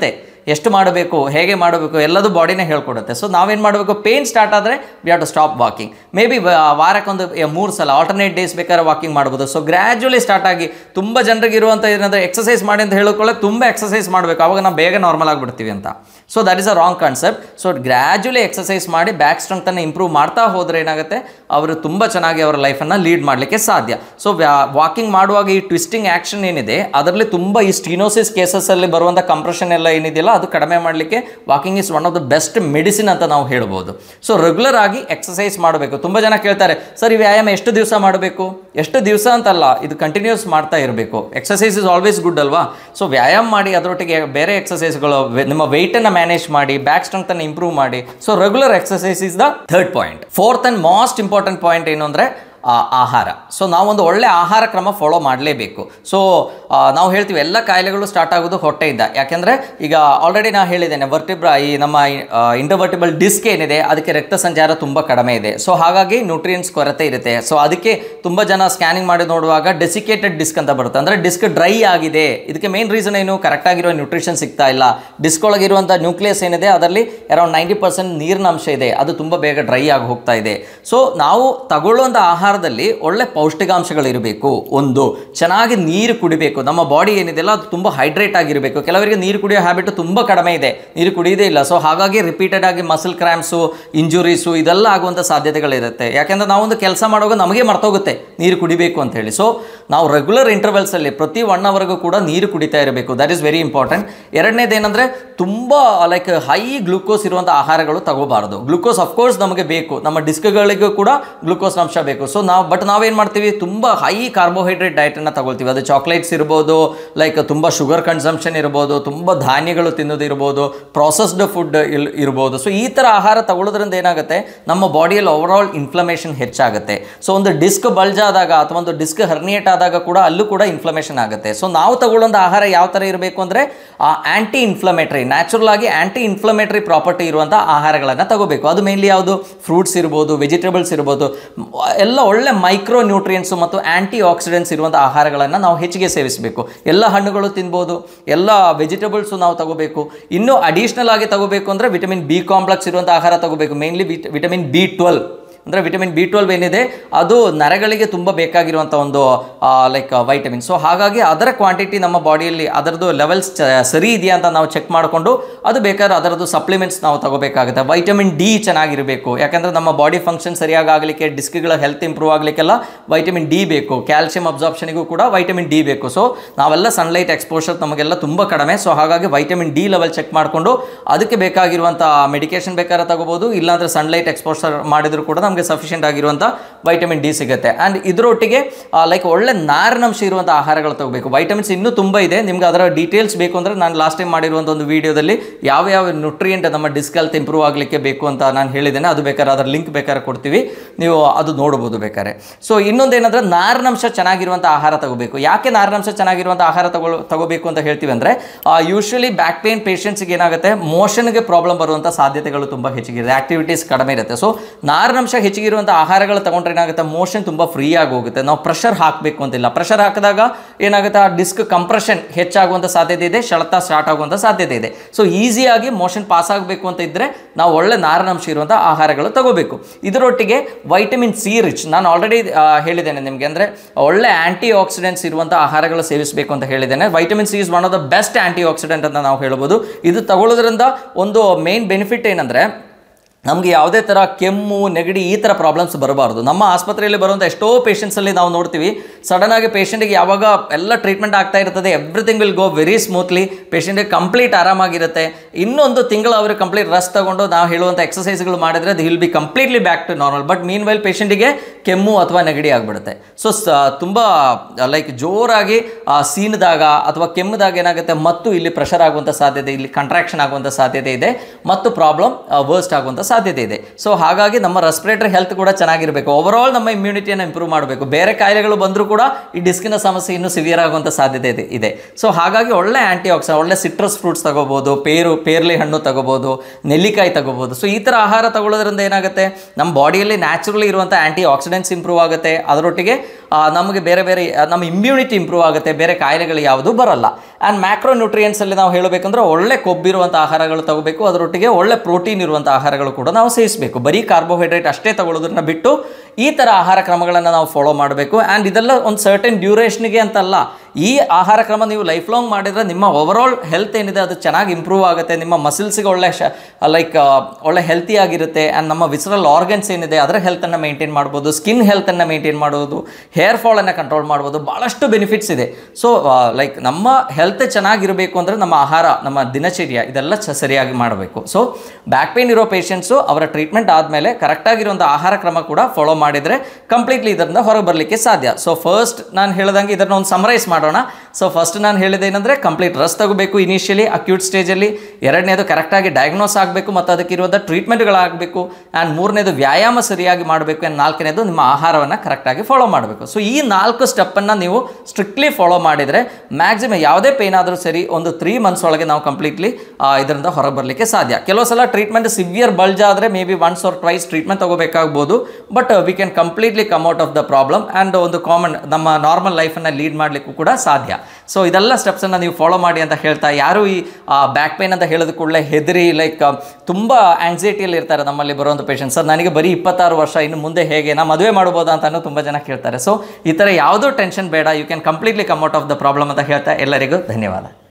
ಎಷ್ಟು ಮಾಡಬೇಕು ಹೇಗೆ ಮಾಡಬೇಕು ಎಲ್ಲದೂ ಬಾಡಿನೇ ಹೇಳ್ಕೊಡುತ್ತೆ ಸೊ ನಾವೇನು ಮಾಡಬೇಕು ಪೇನ್ ಸ್ಟಾರ್ಟ್ ಆದರೆ we have to stop walking maybe ವಾರಕ್ಕೊಂದು ಮೂರು ಸಲ ಆಲ್ಟರ್ನೇಟ್ ಡೇಸ್ ಬೇಕಾದ್ರೆ ವಾಕಿಂಗ್ ಮಾಡ್ಬೋದು ಸೊ ಗ್ರ್ಯಾಜುಲಿ ಸ್ಟಾರ್ಟ್ ಆಗಿ ತುಂಬ ಜನರಿಗೆ ಇರುವಂಥ ಏನಂದರೆ ಎಕ್ಸಸೈಸ್ ಮಾಡಿ ಅಂತ ಹೇಳ್ಕೊಳ್ಳೋಕೆ ತುಂಬ ಎಕ್ಸಸೈಸ್ ಮಾಡಬೇಕು ಅವಾಗ ನಾವು ಬೇಗ ನಾರ್ಮಲ್ ಆಗಿಬಿಡ್ತೀವಿ ಅಂತ so that is a wrong concept so gradually exercise ಮಾಡಿ ಬ್ಯಾಕ್ ಸ್ಟ್ರೆಂತನ್ನು ಇಂಪ್ರೂವ್ ಮಾಡ್ತಾ ಹೋದರೆ ಏನಾಗುತ್ತೆ ಅವರು ತುಂಬ ಚೆನ್ನಾಗಿ ಅವರ ಲೈಫನ್ನು ಲೀಡ್ ಮಾಡಲಿಕ್ಕೆ ಸಾಧ್ಯ ಸೊ ವಾಕಿಂಗ್ ಮಾಡುವಾಗ ಈ ಟ್ವಿಸ್ಟಿಂಗ್ ಆ್ಯಕ್ಷನ್ ಏನಿದೆ ಅದರಲ್ಲಿ ತುಂಬ ಈ ಸ್ಟೀನೋಸಿಸ್ ಕೇಸಸಲ್ಲಿ ಬರುವಂಥ ಕಂಪ್ರೆಷನ್ ಎಲ್ಲ ಏನಿದೆಯಲ್ಲ ಅದು ಕಡಿಮೆ ಮಾಡಲಿಕ್ಕೆ walking is one of the best medicine ಅಂತ ನಾವು ಹೇಳ್ಬೋದು ಸೊ ರೆಗ್ಯುಲರ್ ಆಗಿ ಎಕ್ಸಸೈಸ್ ಮಾಡಬೇಕು ತುಂಬ ಜನ ಕೇಳ್ತಾರೆ ಸರ್ ಈ ವ್ಯಾಯಾಮ ಎಷ್ಟು ದಿವಸ ಮಾಡಬೇಕು ಎಷ್ಟು ದಿವಸ ಅಂತಲ್ಲ ಇದು ಕಂಟಿನ್ಯೂಸ್ ಮಾಡ್ತಾ ಇರಬೇಕು ಎಕ್ಸಸೈಸ್ ಇಸ್ ಆಲ್ವೇಸ್ ಗುಡ್ ಅಲ್ವಾ ಸೊ ವ್ಯಾಯಾಮ ಮಾಡಿ ಅದರೊಟ್ಟಿಗೆ ಬೇರೆ ಎಕ್ಸಸೈಸ್ಗಳು ನಿಮ್ಮ ವೆಯ್ಟನ್ನು ಮ್ಯಾನೇಜ್ ಮಾಡಿ ಬ್ಯಾಕ್ ಸ್ಟ್ರೆಂತನ್ನು ಇಂಪ್ರೂವ್ ಮಾಡಿ so regular exercise is the third point fourth and most important point ಏನು ಅಂದರೆ ಆ, ಆಹಾರ ಸೊ ನಾವೊಂದು ಒಳ್ಳೆ ಆಹಾರ ಕ್ರಮ ಫಾಲೋ ಮಾಡಲೇಬೇಕು ಸೊ ನಾವು ಹೇಳ್ತೀವಿ ಎಲ್ಲ ಕಾಯಿಲೆಗಳು ಸ್ಟಾರ್ಟ್ ಆಗೋದು ಹೊಟ್ಟೆಯಿಂದ ಯಾಕೆಂದರೆ ಈಗ ಆಲ್ರೆಡಿ ನಾನು ಹೇಳಿದ್ದೇನೆ ವರ್ಟಿಬ್ರಾ ಈ ನಮ್ಮ ಇಂಟರ್ವರ್ಟಿಬಲ್ ಡಿಸ್ಕ್ ಏನಿದೆ ಅದಕ್ಕೆ ರಕ್ತ ಸಂಚಾರ ತುಂಬ ಕಡಿಮೆ ಇದೆ ಸೊ ಹಾಗಾಗಿ ನ್ಯೂಟ್ರಿಯೆಂಟ್ಸ್ ಕೊರತೆ ಇರುತ್ತೆ ಸೊ ಅದಕ್ಕೆ ತುಂಬ ಜನ ಸ್ಕ್ಯಾನಿಂಗ್ ಮಾಡಿ ನೋಡುವಾಗ ಡೆಸಿಕೇಟೆಡ್ ಡಿಸ್ಕ್ ಅಂತ ಬರುತ್ತೆ ಅಂದರೆ ಡಿಸ್ಕ್ ಡ್ರೈ ಆಗಿದೆ ಇದಕ್ಕೆ ಮೇನ್ ರೀಸನ್ ಏನು ಕರೆಕ್ಟಾಗಿರೋ ನ್ಯೂಟ್ರಿಷನ್ ಸಿಗ್ತಾ ಇಲ್ಲ ಡಿಸ್ಕ್ ಒಳಗಿರುವಂಥ ನ್ಯೂಕ್ಲಿಯಸ್ ಏನಿದೆ ಅದರಲ್ಲಿ ಅರೌಂಡ್ ನೈಂಟಿ ಪರ್ಸೆಂಟ್ ನೀರಿನ ಅಂಶ ಇದೆ ಅದು ತುಂಬ ಬೇಗ ಡ್ರೈ ಆಗಿ ಹೋಗ್ತಾ ಇದೆ ಸೊ ನಾವು ತಗೊಳ್ಳುವಂಥ ಆಹಾರದಲ್ಲಿ ಒಳ್ಳೆ ಪೌಷ್ಟಿಕಾಂಶಗಳಿರಬೇಕು ಒಂದು ಚೆನ್ನಾಗಿ ನೀರು ಕುಡಿಬೇಕು ನಮ್ಮ ಬಾಡಿ ಏನಿದೆಯಲ್ಲ ಅದು ತುಂಬ ಹೈಡ್ರೇಟ್ ಆಗಿರಬೇಕು ಕೆಲವರಿಗೆ ನೀರು ಕುಡಿಯೋ ಹ್ಯಾಬಿಟ್ ತುಂಬ ಕಡಿಮೆ ಇದೆ ನೀರು ಕುಡಿಯೋದೇ ಇಲ್ಲ ಸೊ ಹಾಗಾಗಿ ರಿಪೀಟೆಡ್ ಆಗಿ ಮಸಲ್ ಕ್ರ್ಯಾಂಪ್ಸು ಇಂಜುರೀಸು ಇದೆಲ್ಲ ಆಗುವಂಥ ಸಾಧ್ಯತೆಗಳಿರುತ್ತೆ ಯಾಕೆಂದರೆ ನಾವೊಂದು ಕೆಲಸ ಮಾಡುವಾಗ ನಮಗೆ ಮರ್ತೋಗುತ್ತೆ ನೀರು ಕುಡಿಬೇಕು ಅಂತ ಹೇಳಿ ಸೊ ನಾವು ರೆಗ್ಯುಲರ್ ಇಂಟರ್ವಲ್ಸಲ್ಲಿ ಪ್ರತಿ ಒನ್ ಅವರ್ಗೂ ಕೂಡ ನೀರು ಕುಡಿತಾ ಇರಬೇಕು ದಟ್ ಈಸ್ ವೆರಿ ಇಂಪಾರ್ಟೆಂಟ್ ಎರಡನೇದು ಏನಂದರೆ ತುಂಬ ಲೈಕ್ ಹೈ ಗ್ಲೂಕೋಸ್ ಇರುವಂಥ ಆಹಾರಗಳು ತಗೋಬಾರ್ದು ಗ್ಲೂಕೋಸ್ ಅಫ್ಕೋರ್ಸ್ ನಮಗೆ ಬೇಕು ನಮ್ಮ ಡಿಸ್ಕ್ಗಳಿಗೂ ಕೂಡ ಗ್ಲೂಕೋಸ್ ಅಂಶ ಬೇಕು ಸೊ ನಾವು ಬಟ್ ನಾವೇನು ಮಾಡ್ತೀವಿ ತುಂಬ ಹೈ ಕಾರ್ಬೋಹೈಡ್ರೇಟ್ ಡಯಟನ್ನು ತಗೊಳ್ತೀವಿ ಅದು ಚಾಕ್ಲೇಟ್ಸ್ ಇರ್ಬೋದು ಲೈಕ್ ತುಂಬ ಶುಗರ್ ಕನ್ಸಂಪ್ಷನ್ ಇರ್ಬೋದು ತುಂಬ ಧಾನ್ಯಗಳು ತಿನ್ನೋದು ಇರ್ಬೋದು ಪ್ರಾಸೆಸ್ಡ್ ಫುಡ್ ಇಲ್ ಇರ್ಬೋದು ಸೊ ಈ ಥರ ಆಹಾರ ತಗೊಳ್ಳೋದ್ರಿಂದ ಏನಾಗುತ್ತೆ ನಮ್ಮ ಬಾಡಿಯಲ್ಲಿ ಓವರಾಲ್ ಇನ್ಫ್ಲಮೇಷನ್ ಹೆಚ್ಚಾಗುತ್ತೆ ಸೊ ಒಂದು ಡಿಸ್ಕ್ ಬಲ್ಜ್ ಆದಾಗ ಅಥವಾ ಒಂದು ಡಿಸ್ಕ್ ಹರ್ನಿಯೇಟ್ ಆದಾಗ ಕೂಡ ಅಲ್ಲೂ ಕೂಡ ಇನ್ಫ್ಲಮೇಷನ್ ಆಗುತ್ತೆ ಸೊ ನಾವು ತಗೊಳ್ಳೋಂಥ ಆಹಾರ ಯಾವ ಥರ ಇರಬೇಕು ಅಂದರೆ ಆ ಆ್ಯಂಟಿ ಇನ್ಫ್ಲಮೇಟ್ರಿ ನ್ಯಾಚುರಲ್ ಆಗಿ ಆ್ಯಂಟಿ ಇನ್ಫ್ಲಮೇಟ್ರಿ ಪ್ರಾಪರ್ಟಿ ಇರುವಂಥ ಆಹಾರಗಳನ್ನು ತಗೋಬೇಕು ಅದು ಮೇನ್ಲಿ ಯಾವುದು ಫ್ರೂಟ್ಸ್ ಇರ್ಬೋದು ವೆಜಿಟೇಬಲ್ಸ್ ಇರ್ಬೋದು ಮ್, ಎಲ್ಲ ಒಳ್ಳೆ ಮೈಕ್ರೋ ನ್ಯೂಟ್ರಿಯೆಂಟ್ಸು ಮತ್ತು ಆ್ಯಂಟಿ ಆಕ್ಸಿಡೆಂಟ್ಸ್ ಇರುವಂಥ ಆಹಾರಗಳನ್ನು ನಾವು ಹೆಚ್ಚಿಗೆ ಸೇವಿಸಬೇಕು ಎಲ್ಲ ಹಣ್ಣುಗಳು ತಿನ್ಬೋದು ಎಲ್ಲ ವೆಜಿಟೇಬಲ್ಸು ನಾವು ತಗೋಬೇಕು ಇನ್ನೂ ಅಡಿಷ್ನಲ್ ಆಗಿ ತಗೋಬೇಕು ಅಂದರೆ ವಿಟಮಿನ್ ಬಿ ಕಾಂಪ್ಲೆಕ್ಸ್ ಇರುವಂಥ ಆಹಾರ ತಗೋಬೇಕು ಮೇನ್ಲಿ ವಿಟಮಿನ್ ಬಿ ಟ್ವೆಲ್ ಅಂದರೆ ವಿಟಮಿನ್ ಬಿ ಟ್ವೆಲ್ವ್ ಏನಿದೆ ಅದು ನರಗಳಿಗೆ ತುಂಬ ಬೇಕಾಗಿರುವಂಥ ಒಂದು ಲೈಕ್ ವೈಟಮಿನ್ ಸೊ ಹಾಗಾಗಿ ಅದರ ಕ್ವಾಂಟಿಟಿ ನಮ್ಮ ಬಾಡಿಯಲ್ಲಿ ಅದರದ್ದು ಲೆವೆಲ್ಸ್ ಸರಿ ಇದೆಯಾ ಅಂತ ನಾವು ಚೆಕ್ ಮಾಡಿಕೊಂಡು ಅದು ಬೇಕಾದ್ರೆ ಅದರದ್ದು ಸಪ್ಲಿಮೆಂಟ್ಸ್ ನಾವು ತಗೋಬೇಕಾಗುತ್ತೆ ವೈಟಮಿನ್ ಡಿ ಚೆನ್ನಾಗಿರಬೇಕು ಯಾಕಂದರೆ ನಮ್ಮ ಬಾಡಿ ಫಂಕ್ಷನ್ ಸರಿಯಾಗಿ ಆಗಲಿಕ್ಕೆ ಡಿಸ್ಕ್ಗಳ ಹೆಲ್ತ್ ಇಂಪ್ರೂವ್ ಆಗಲಿಕ್ಕೆಲ್ಲ ವೈಟಮಿನ್ ಡಿ ಬೇಕು ಕ್ಯಾಲ್ಸಿಯಂ ಅಬ್ಸಾರ್ಪ್ಷನಿಗೂ ಕೂಡ ವೈಟಮಿನ್ ಡಿ ಬೇಕು ಸೊ ನಾವೆಲ್ಲ ಸನ್ಲೈಟ್ ಎಕ್ಸ್ಪೋಷರ್ ನಮಗೆಲ್ಲ ತುಂಬ ಕಡಿಮೆ ಸೊ ಹಾಗಾಗಿ ವೈಟಮಿನ್ ಡಿ ಲೆವೆಲ್ ಚೆಕ್ ಮಾಡಿಕೊಂಡು ಅದಕ್ಕೆ ಬೇಕಾಗಿರುವಂಥ ಮೆಡಿಕೇಶನ್ ಬೇಕಾದ್ರೆ ತಗೋಬೋದು ಇಲ್ಲಾಂದರೆ ಸನ್ಲೈಟ್ ಎಕ್ಸ್ಪೋಷರ್ ಮಾಡಿದರೂ ಕೂಡ ನಮಗೆ ಸಫಿಷಿಯೆಂಟ್ ಆಗಿರುವಂಥ ವೈಟಮಿನ್ ಡಿ ಸಿಗುತ್ತೆ ಆ್ಯಂಡ್ ಇದರೊಟ್ಟಿಗೆ ಲೈಕ್ ಒಳ್ಳೆ ನಾರಿನಂಶ ಇರುವಂಥ ಆಹಾರಗಳು ತಗೋಬೇಕು ವೈಟಮಿನ್ಸ್ ಇನ್ನೂ ತುಂಬ ಇದೆ ನಿಮ್ಗೆ ಅದರ ಡೀಟೇಲ್ಸ್ ಬೇಕು ಅಂದರೆ ನಾನು ಲಾಸ್ಟ್ ಟೈಮ್ ಮಾಡಿರುವಂಥ ಒಂದು ವೀಡಿಯೋದಲ್ಲಿ ಯಾವ ಯಾವ ನ್ಯೂಟ್ರಿಯೆಂಟ್ ನಮ್ಮ ಡಿಸ್ಕ್ ಹೆಲ್ತ್ ಇಂಪ್ರೂವ್ ಆಗಲಿಕ್ಕೆ ಬೇಕು ಅಂತ ನಾನು ಹೇಳಿದ್ದೇನೆ ಅದು ಬೇಕಾದ್ರೆ ಅದರ ಲಿಂಕ್ ಬೇಕಾದ್ರೆ ಕೊಡ್ತೀವಿ ನೀವು ಅದು ನೋಡ್ಬೋದು ಬೇಕಾದ್ರೆ ಸೊ ಇನ್ನೊಂದೇನಂದ್ರೆ ನಾರಿನಂಶ ಚೆನ್ನಾಗಿರುವಂಥ ಆಹಾರ ತಗೋಬೇಕು ಯಾಕೆ ನಾರಿನಂಶ ಚೆನ್ನಾಗಿರುವಂಥ ಆಹಾರ ತಗೊಳ್ ತಗೋಬೇಕು ಅಂತ ಹೇಳ್ತೀವಿ ಅಂದರೆ ಯೂಶ್ವಲಿ ಬ್ಯಾಕ್ ಪೇನ್ ಪೇಷಂಟ್ಸ್ಗೆ ಏನಾಗುತ್ತೆ ಮೋಷನ್ಗೆ ಪ್ರಾಬ್ಲಮ್ ಬರುವಂಥ ಸಾಧ್ಯತೆಗಳು ತುಂಬ ಹೆಚ್ಚಿಗಿದೆ ಆಕ್ಟಿವಿಟೀಸ್ ಕಡಿಮೆ ಇರುತ್ತೆ ಸೊ ನಾರಿನಂಶ ಹೆಚ್ಚಿಗಿರುವಂಥ ಆಹಾರಗಳು ತಗೊಂಡ್ರೆ ಏನಾಗುತ್ತೆ ಮೋಷನ್ ತುಂಬ ಫ್ರೀ ಆಗಿ ಹೋಗುತ್ತೆ ನಾವು ಪ್ರೆಷರ್ ಹಾಕಬೇಕು ಅಂತಿಲ್ಲ ಪ್ರೆಷರ್ ಹಾಕಿದಾಗ ಏನಾಗುತ್ತೆ ಆ ಡಿಸ್ಕ್ ಕಂಪ್ರೆಷನ್ ಹೆಚ್ಚಾಗುವಂಥ ಸಾಧ್ಯತೆ ಇದೆ ಸೆಳೆತ ಸ್ಟಾರ್ಟ್ ಆಗುವಂಥ ಸಾಧ್ಯತೆ ಇದೆ ಸೊ ಈಸಿಯಾಗಿ ಮೋಷನ್ ಪಾಸ್ ಆಗಬೇಕು ಅಂತ ಇದ್ದರೆ ನಾವು ಒಳ್ಳೆ ನಾರಿನಂಶ ಇರುವಂಥ ಆಹಾರಗಳು ತಗೋಬೇಕು ಇದರೊಟ್ಟಿಗೆ ವೈಟಮಿನ್ ಸಿ ರಿಚ್ ನಾನು ಆಲ್ರೆಡಿ ಹೇಳಿದ್ದೇನೆ ನಿಮಗೆ ಅಂದರೆ ಒಳ್ಳೆ ಆ್ಯಂಟಿ ಆಕ್ಸಿಡೆಂಟ್ಸ್ ಇರುವಂಥ ಆಹಾರಗಳು ಸೇವಿಸಬೇಕು ಅಂತ ಹೇಳಿದ್ದೇನೆ vitamin C is one of the best antioxidant ಅಂತ ನಾವು ಹೇಳ್ಬೋದು ಇದು ತಗೊಳ್ಳೋದ್ರಿಂದ ಒಂದು ಮೇನ್ ಬೆನಿಫಿಟ್ ಏನಂದರೆ ನಮಗೆ ಯಾವುದೇ ಥರ ಕೆಮ್ಮು ನೆಗಡಿ ಈ ಥರ ಪ್ರಾಬ್ಲಮ್ಸ್ ಬರಬಾರ್ದು ನಮ್ಮ ಆಸ್ಪತ್ರೆಯಲ್ಲಿ ಬರುವಂಥ ಎಷ್ಟೋ ಪೇಷಂಟ್ಸಲ್ಲಿ ನಾವು ನೋಡ್ತೀವಿ ಸಡನ್ನಾಗಿ ಪೇಷಂಟಿಗೆ ಯಾವಾಗ ಎಲ್ಲ ಟ್ರೀಟ್ಮೆಂಟ್ ಆಗ್ತಾ ಇರ್ತದೆ everything will go very smoothly ಪೇಷಂಟಿಗೆ ಕಂಪ್ಲೀಟ್ ಆರಾಮಾಗಿರುತ್ತೆ ಇನ್ನೊಂದು ತಿಂಗಳು ಅವ್ರಿಗೆ ಕಂಪ್ಲೀಟ್ ರೆಸ್ಟ್ ತಗೊಂಡು ನಾವು ಹೇಳುವಂಥ ಎಕ್ಸಸೈಸ್ಗಳು ಮಾಡಿದ್ರೆ ಅದು will be completely back to normal but meanwhile ಪೇಷಂಟಿಗೆ ಕೆಮ್ಮು ಅಥವಾ ನೆಗಡಿ ಆಗಿಬಿಡುತ್ತೆ ಸೊ ಸ ತುಂಬ ಲೈಕ್ ಜೋರಾಗಿ ಆ, ಸೀನಿದಾಗ ಅಥವಾ ಕೆಮ್ಮದಾಗ ಏನಾಗುತ್ತೆ ಮತ್ತು ಇಲ್ಲಿ ಪ್ರೆಷರ್ ಆಗುವಂಥ ಸಾಧ್ಯತೆ ಇಲ್ಲಿ ಕಂಟ್ರಾಕ್ಷನ್ ಆಗುವಂಥ ಸಾಧ್ಯತೆ ಇದೆ ಮತ್ತು ಪ್ರಾಬ್ಲಮ್ ವರ್ಸ್ಟ್ ಆಗುವಂಥ ಸಾಧ್ಯತೆ ಇದೆ ಸೊ ಹಾಗಾಗಿ ನಮ್ಮ ರೆಸ್ಪಿರೇಟರಿ ಹೆಲ್ತ್ ಕೂಡ ಚೆನ್ನಾಗಿರಬೇಕು ಓವರಾಲ್ ನಮ್ಮ ಇಮ್ಯುನಿಟಿಯನ್ನು ಇಂಪ್ರೂವ್ ಮಾಡಬೇಕು ಬೇರೆ ಕಾಯಿಲೆಗಳು ಬಂದರೂ ಕೂಡ ಈ ಡಿಸ್ಕಿನ ಸಮಸ್ಯೆ ಇನ್ನೂ ಸಿವಿಯರ್ ಆಗುವಂಥ ಸಾಧ್ಯತೆ ಇದೆ ಇದೆ ಸೊ ಹಾಗಾಗಿ ಒಳ್ಳೆ ಆ್ಯಂಟಿ ಆಕ್ಸಿಡೆಂಟ್ ಒಳ್ಳೆ ಸಿಟ್ರಸ್ ಫ್ರೂಟ್ಸ್ ತಗೋಬೋದು ಪೇರು ಪೇರ್ಲಿ ಹಣ್ಣು ತಗೋಬೋದು ನೆಲ್ಲಿಕಾಯಿ ತಗೋಬೋದು ಸೊ ಈ ಥರ ಆಹಾರ ತಗೊಳ್ಳೋದ್ರಿಂದ ಏನಾಗುತ್ತೆ ನಮ್ಮ ಬಾಡಿಯಲ್ಲಿ ನ್ಯಾಚುರಲಿ ಇರುವಂಥ ಆ್ಯಂಟಿ ಆಕ್ಸಿಡೆಂಟ್ಸ್ ಇಂಪ್ರೂವ್ ಆಗುತ್ತೆ ಅದರೊಟ್ಟಿಗೆ ಆ, ನಮಗೆ ಬೇರೆ ಬೇರೆ ಆ, ನಮ್ಮ ಇಮ್ಯುನಿಟಿ ಇಂಪ್ರೂವ್ ಆಗುತ್ತೆ ಬೇರೆ ಕಾಯಿಲೆಗಳು ಯಾವುದು ಬರಲ್ಲ ಆ್ಯಂಡ್ ಮ್ಯಾಕ್ರೋ ನ್ಯೂಟ್ರಿಯೆಂಟ್ಸಲ್ಲಿ ನಾವು ಹೇಳಬೇಕಂದ್ರೆ ಒಳ್ಳೆ ಕೊಬ್ಬಿರುವಂಥ ಆಹಾರಗಳು ತಗೋಬೇಕು ಅದರೊಟ್ಟಿಗೆ ಒಳ್ಳೆ ಪ್ರೋಟೀನ್ ಇರುವಂಥ ಆಹಾರಗಳು ಕೂಡ ನಾವು ಸೇವಿಸಬೇಕು ಬರೀ ಕಾರ್ಬೋಹೈಡ್ರೇಟ್ ಅಷ್ಟೇ ತಗೊಳ್ಳೋದನ್ನ ಬಿಟ್ಟು ಈ ಥರ ಆಹಾರ ಕ್ರಮಗಳನ್ನು ನಾವು ಫಾಲೋ ಮಾಡಬೇಕು ಆ್ಯಂಡ್ ಇದೆಲ್ಲ ಒಂದು ಸರ್ಟೆನ್ ಡ್ಯೂರೇಷನ್ಗೆ ಅಂತಲ್ಲ ಈ ಆಹಾರ ಕ್ರಮ ನೀವು ಲೈಫ್ ಲಾಂಗ್ ಮಾಡಿದರೆ ನಿಮ್ಮ ಓವರಾಲ್ ಹೆಲ್ತ್ ಏನಿದೆ ಅದು ಚೆನ್ನಾಗಿ ಇಂಪ್ರೂವ್ ಆಗುತ್ತೆ ನಿಮ್ಮ ಮಸಿಲ್ಸ್ಗೆ ಒಳ್ಳೆ ಶ ಲೈಕ್ ಒಳ್ಳೆ ಹೆಲ್ತಿ ಆಗಿರುತ್ತೆ ಆ್ಯಂಡ್ ನಮ್ಮ ವಿಸರಲ್ ಆರ್ಗನ್ಸ್ ಏನಿದೆ ಅದರ ಹೆಲ್ತನ್ನು ಮೇಂಟೈನ್ ಮಾಡ್ಬೋದು ಸ್ಕಿನ್ ಹೆಲ್ತನ್ನು ಮೇಂಟೈನ್ ಮಾಡ್ಬೋದು ಹೇರ್ ಫಾಲನ್ನು ಕಂಟ್ರೋಲ್ ಮಾಡ್ಬೋದು ಭಾಳಷ್ಟು ಬೆನಿಫಿಟ್ಸ್ ಇದೆ ಸೊ ಲೈಕ್ ನಮ್ಮ ಹೆಲ್ತ್ ಚೆನ್ನಾಗಿರಬೇಕು ಅಂದರೆ ನಮ್ಮ ಆಹಾರ ನಮ್ಮ ದಿನಚರ್ಯ ಇದೆಲ್ಲ ಚ- ಸರಿಯಾಗಿ ಮಾಡಬೇಕು ಸೊ ಬ್ಯಾಕ್ ಪೇನ್ ಇರೋ ಪೇಷಂಟ್ಸು ಅವರ ಟ್ರೀಟ್ಮೆಂಟ್ ಆದಮೇಲೆ ಕರೆಕ್ಟಾಗಿರುವಂಥ ಆಹಾರ ಕ್ರಮ ಕೂಡ ಫಾಲೋ ಮಾಡಿದರೆ ಕಂಪ್ಲೀಟ್ಲಿ ಇದರಿಂದ ಹೊರಗೆ ಬರಲಿಕ್ಕೆ ಸಾಧ್ಯ ಸೊ ಫಸ್ಟ್ ನಾನು ಹೇಳ್ದಂಗೆ ಇದನ್ನ ಒಂದು ಸಮರೈಸ್ ಮಾಡೋಣ ಸೊ ಫಸ್ಟ್ ನಾನು ಹೇಳಿದ್ದೇನೆಂದರೆ ಕಂಪ್ಲೀಟ್ ರಸ್ ತಗೋಬೇಕು ಇನಿಷಿಯಲಿ ಅಕ್ಯೂಟ್ ಸ್ಟೇಜಲ್ಲಿ ಎರಡನೇದು ಕರೆಕ್ಟಾಗಿ ಡಯಾಗ್ನೋಸ್ ಆಗಬೇಕು ಮತ್ತು ಅದಕ್ಕಿರುವಂಥ ಟ್ರೀಟ್ಮೆಂಟ್ಗಳಾಗಬೇಕು ಆ್ಯಂಡ್ ಮೂರನೇದು ವ್ಯಾಯಾಮ ಸರಿಯಾಗಿ ಮಾಡಬೇಕು ಆ್ಯಂಡ್ ನಾಲ್ಕನೇದು ನಿಮ್ಮ ಆಹಾರವನ್ನು ಕರೆಕ್ಟಾಗಿ ಫಾಲೋ ಮಾಡಬೇಕು ಸೊ ಈ ನಾಲ್ಕು ಸ್ಟೆಪ್ಪನ್ನು ನೀವು ಸ್ಟ್ರಿಕ್ಟ್ಲಿ ಫಾಲೋ ಮಾಡಿದರೆ ಮ್ಯಾಕ್ಸಿಮಮ್ ಯಾವುದೇ ಪೇನ್ ಆದರೂ ಸರಿ ಒಂದು ತ್ರೀ ಮಂತ್ಸ್ ಒಳಗೆ ನಾವು ಕಂಪ್ಲೀಟ್ಲಿ ಇದರಿಂದ ಹೊರಗೆ ಬರಲಿಕ್ಕೆ ಸಾಧ್ಯ ಕೆಲವು ಸಲ ಟ್ರೀಟ್ಮೆಂಟ್ ಸಿವಿಯರ್ ಬಲ್ಜ್ ಆದರೆ maybe once or twice treatment ತಗೋಬೇಕಾಗ್ಬೋದು but we can completely come out of the problem and ಒಂದು ಕಾಮನ್ ನಮ್ಮ ನಾರ್ಮಲ್ ಲೈಫನ್ನು ಲೀಡ್ ಮಾಡಲಿಕ್ಕೂ ಕೂಡ ಸಾಧ್ಯ ಸೊ ಇದೆಲ್ಲ ಸ್ಟೆಪ್ಸನ್ನು ನೀವು ಫಾಲೋ ಮಾಡಿ ಅಂತ ಹೇಳ್ತಾ ಯಾರು ಈ ಬ್ಯಾಕ್ ಪೇನ್ ಅಂತ ಹೇಳಿದ ಕೂಡಲೇ ಹೆದರಿ ಲೈಕ್ ತುಂಬ ಆಂಗ್ಸೈಟಿಯಲ್ಲಿ ಇರ್ತಾರೆ ನಮ್ಮಲ್ಲಿ ಬರುವಂಥ ಪೇಷಂಟ್ ಸರ್ ನನಗೆ ಬರೀ ಇಪ್ಪತ್ತಾರು ವರ್ಷ ಇನ್ನು ಮುಂದೆ ಹೇಗೆ ನಾ ಮದುವೆ ಮಾಡ್ಬೋದಾ ಅಂತಾನು ತುಂಬ ಜನ ಕೇಳ್ತಾರೆ ಸೊ ಈ ಥರ ಯಾವುದೋ ಟೆನ್ಷನ್ ಬೇಡ you can completely come out of the problem ಅಂತ ಹೇಳ್ತಾ ಎಲ್ಲರಿಗೂ ಧನ್ಯವಾದ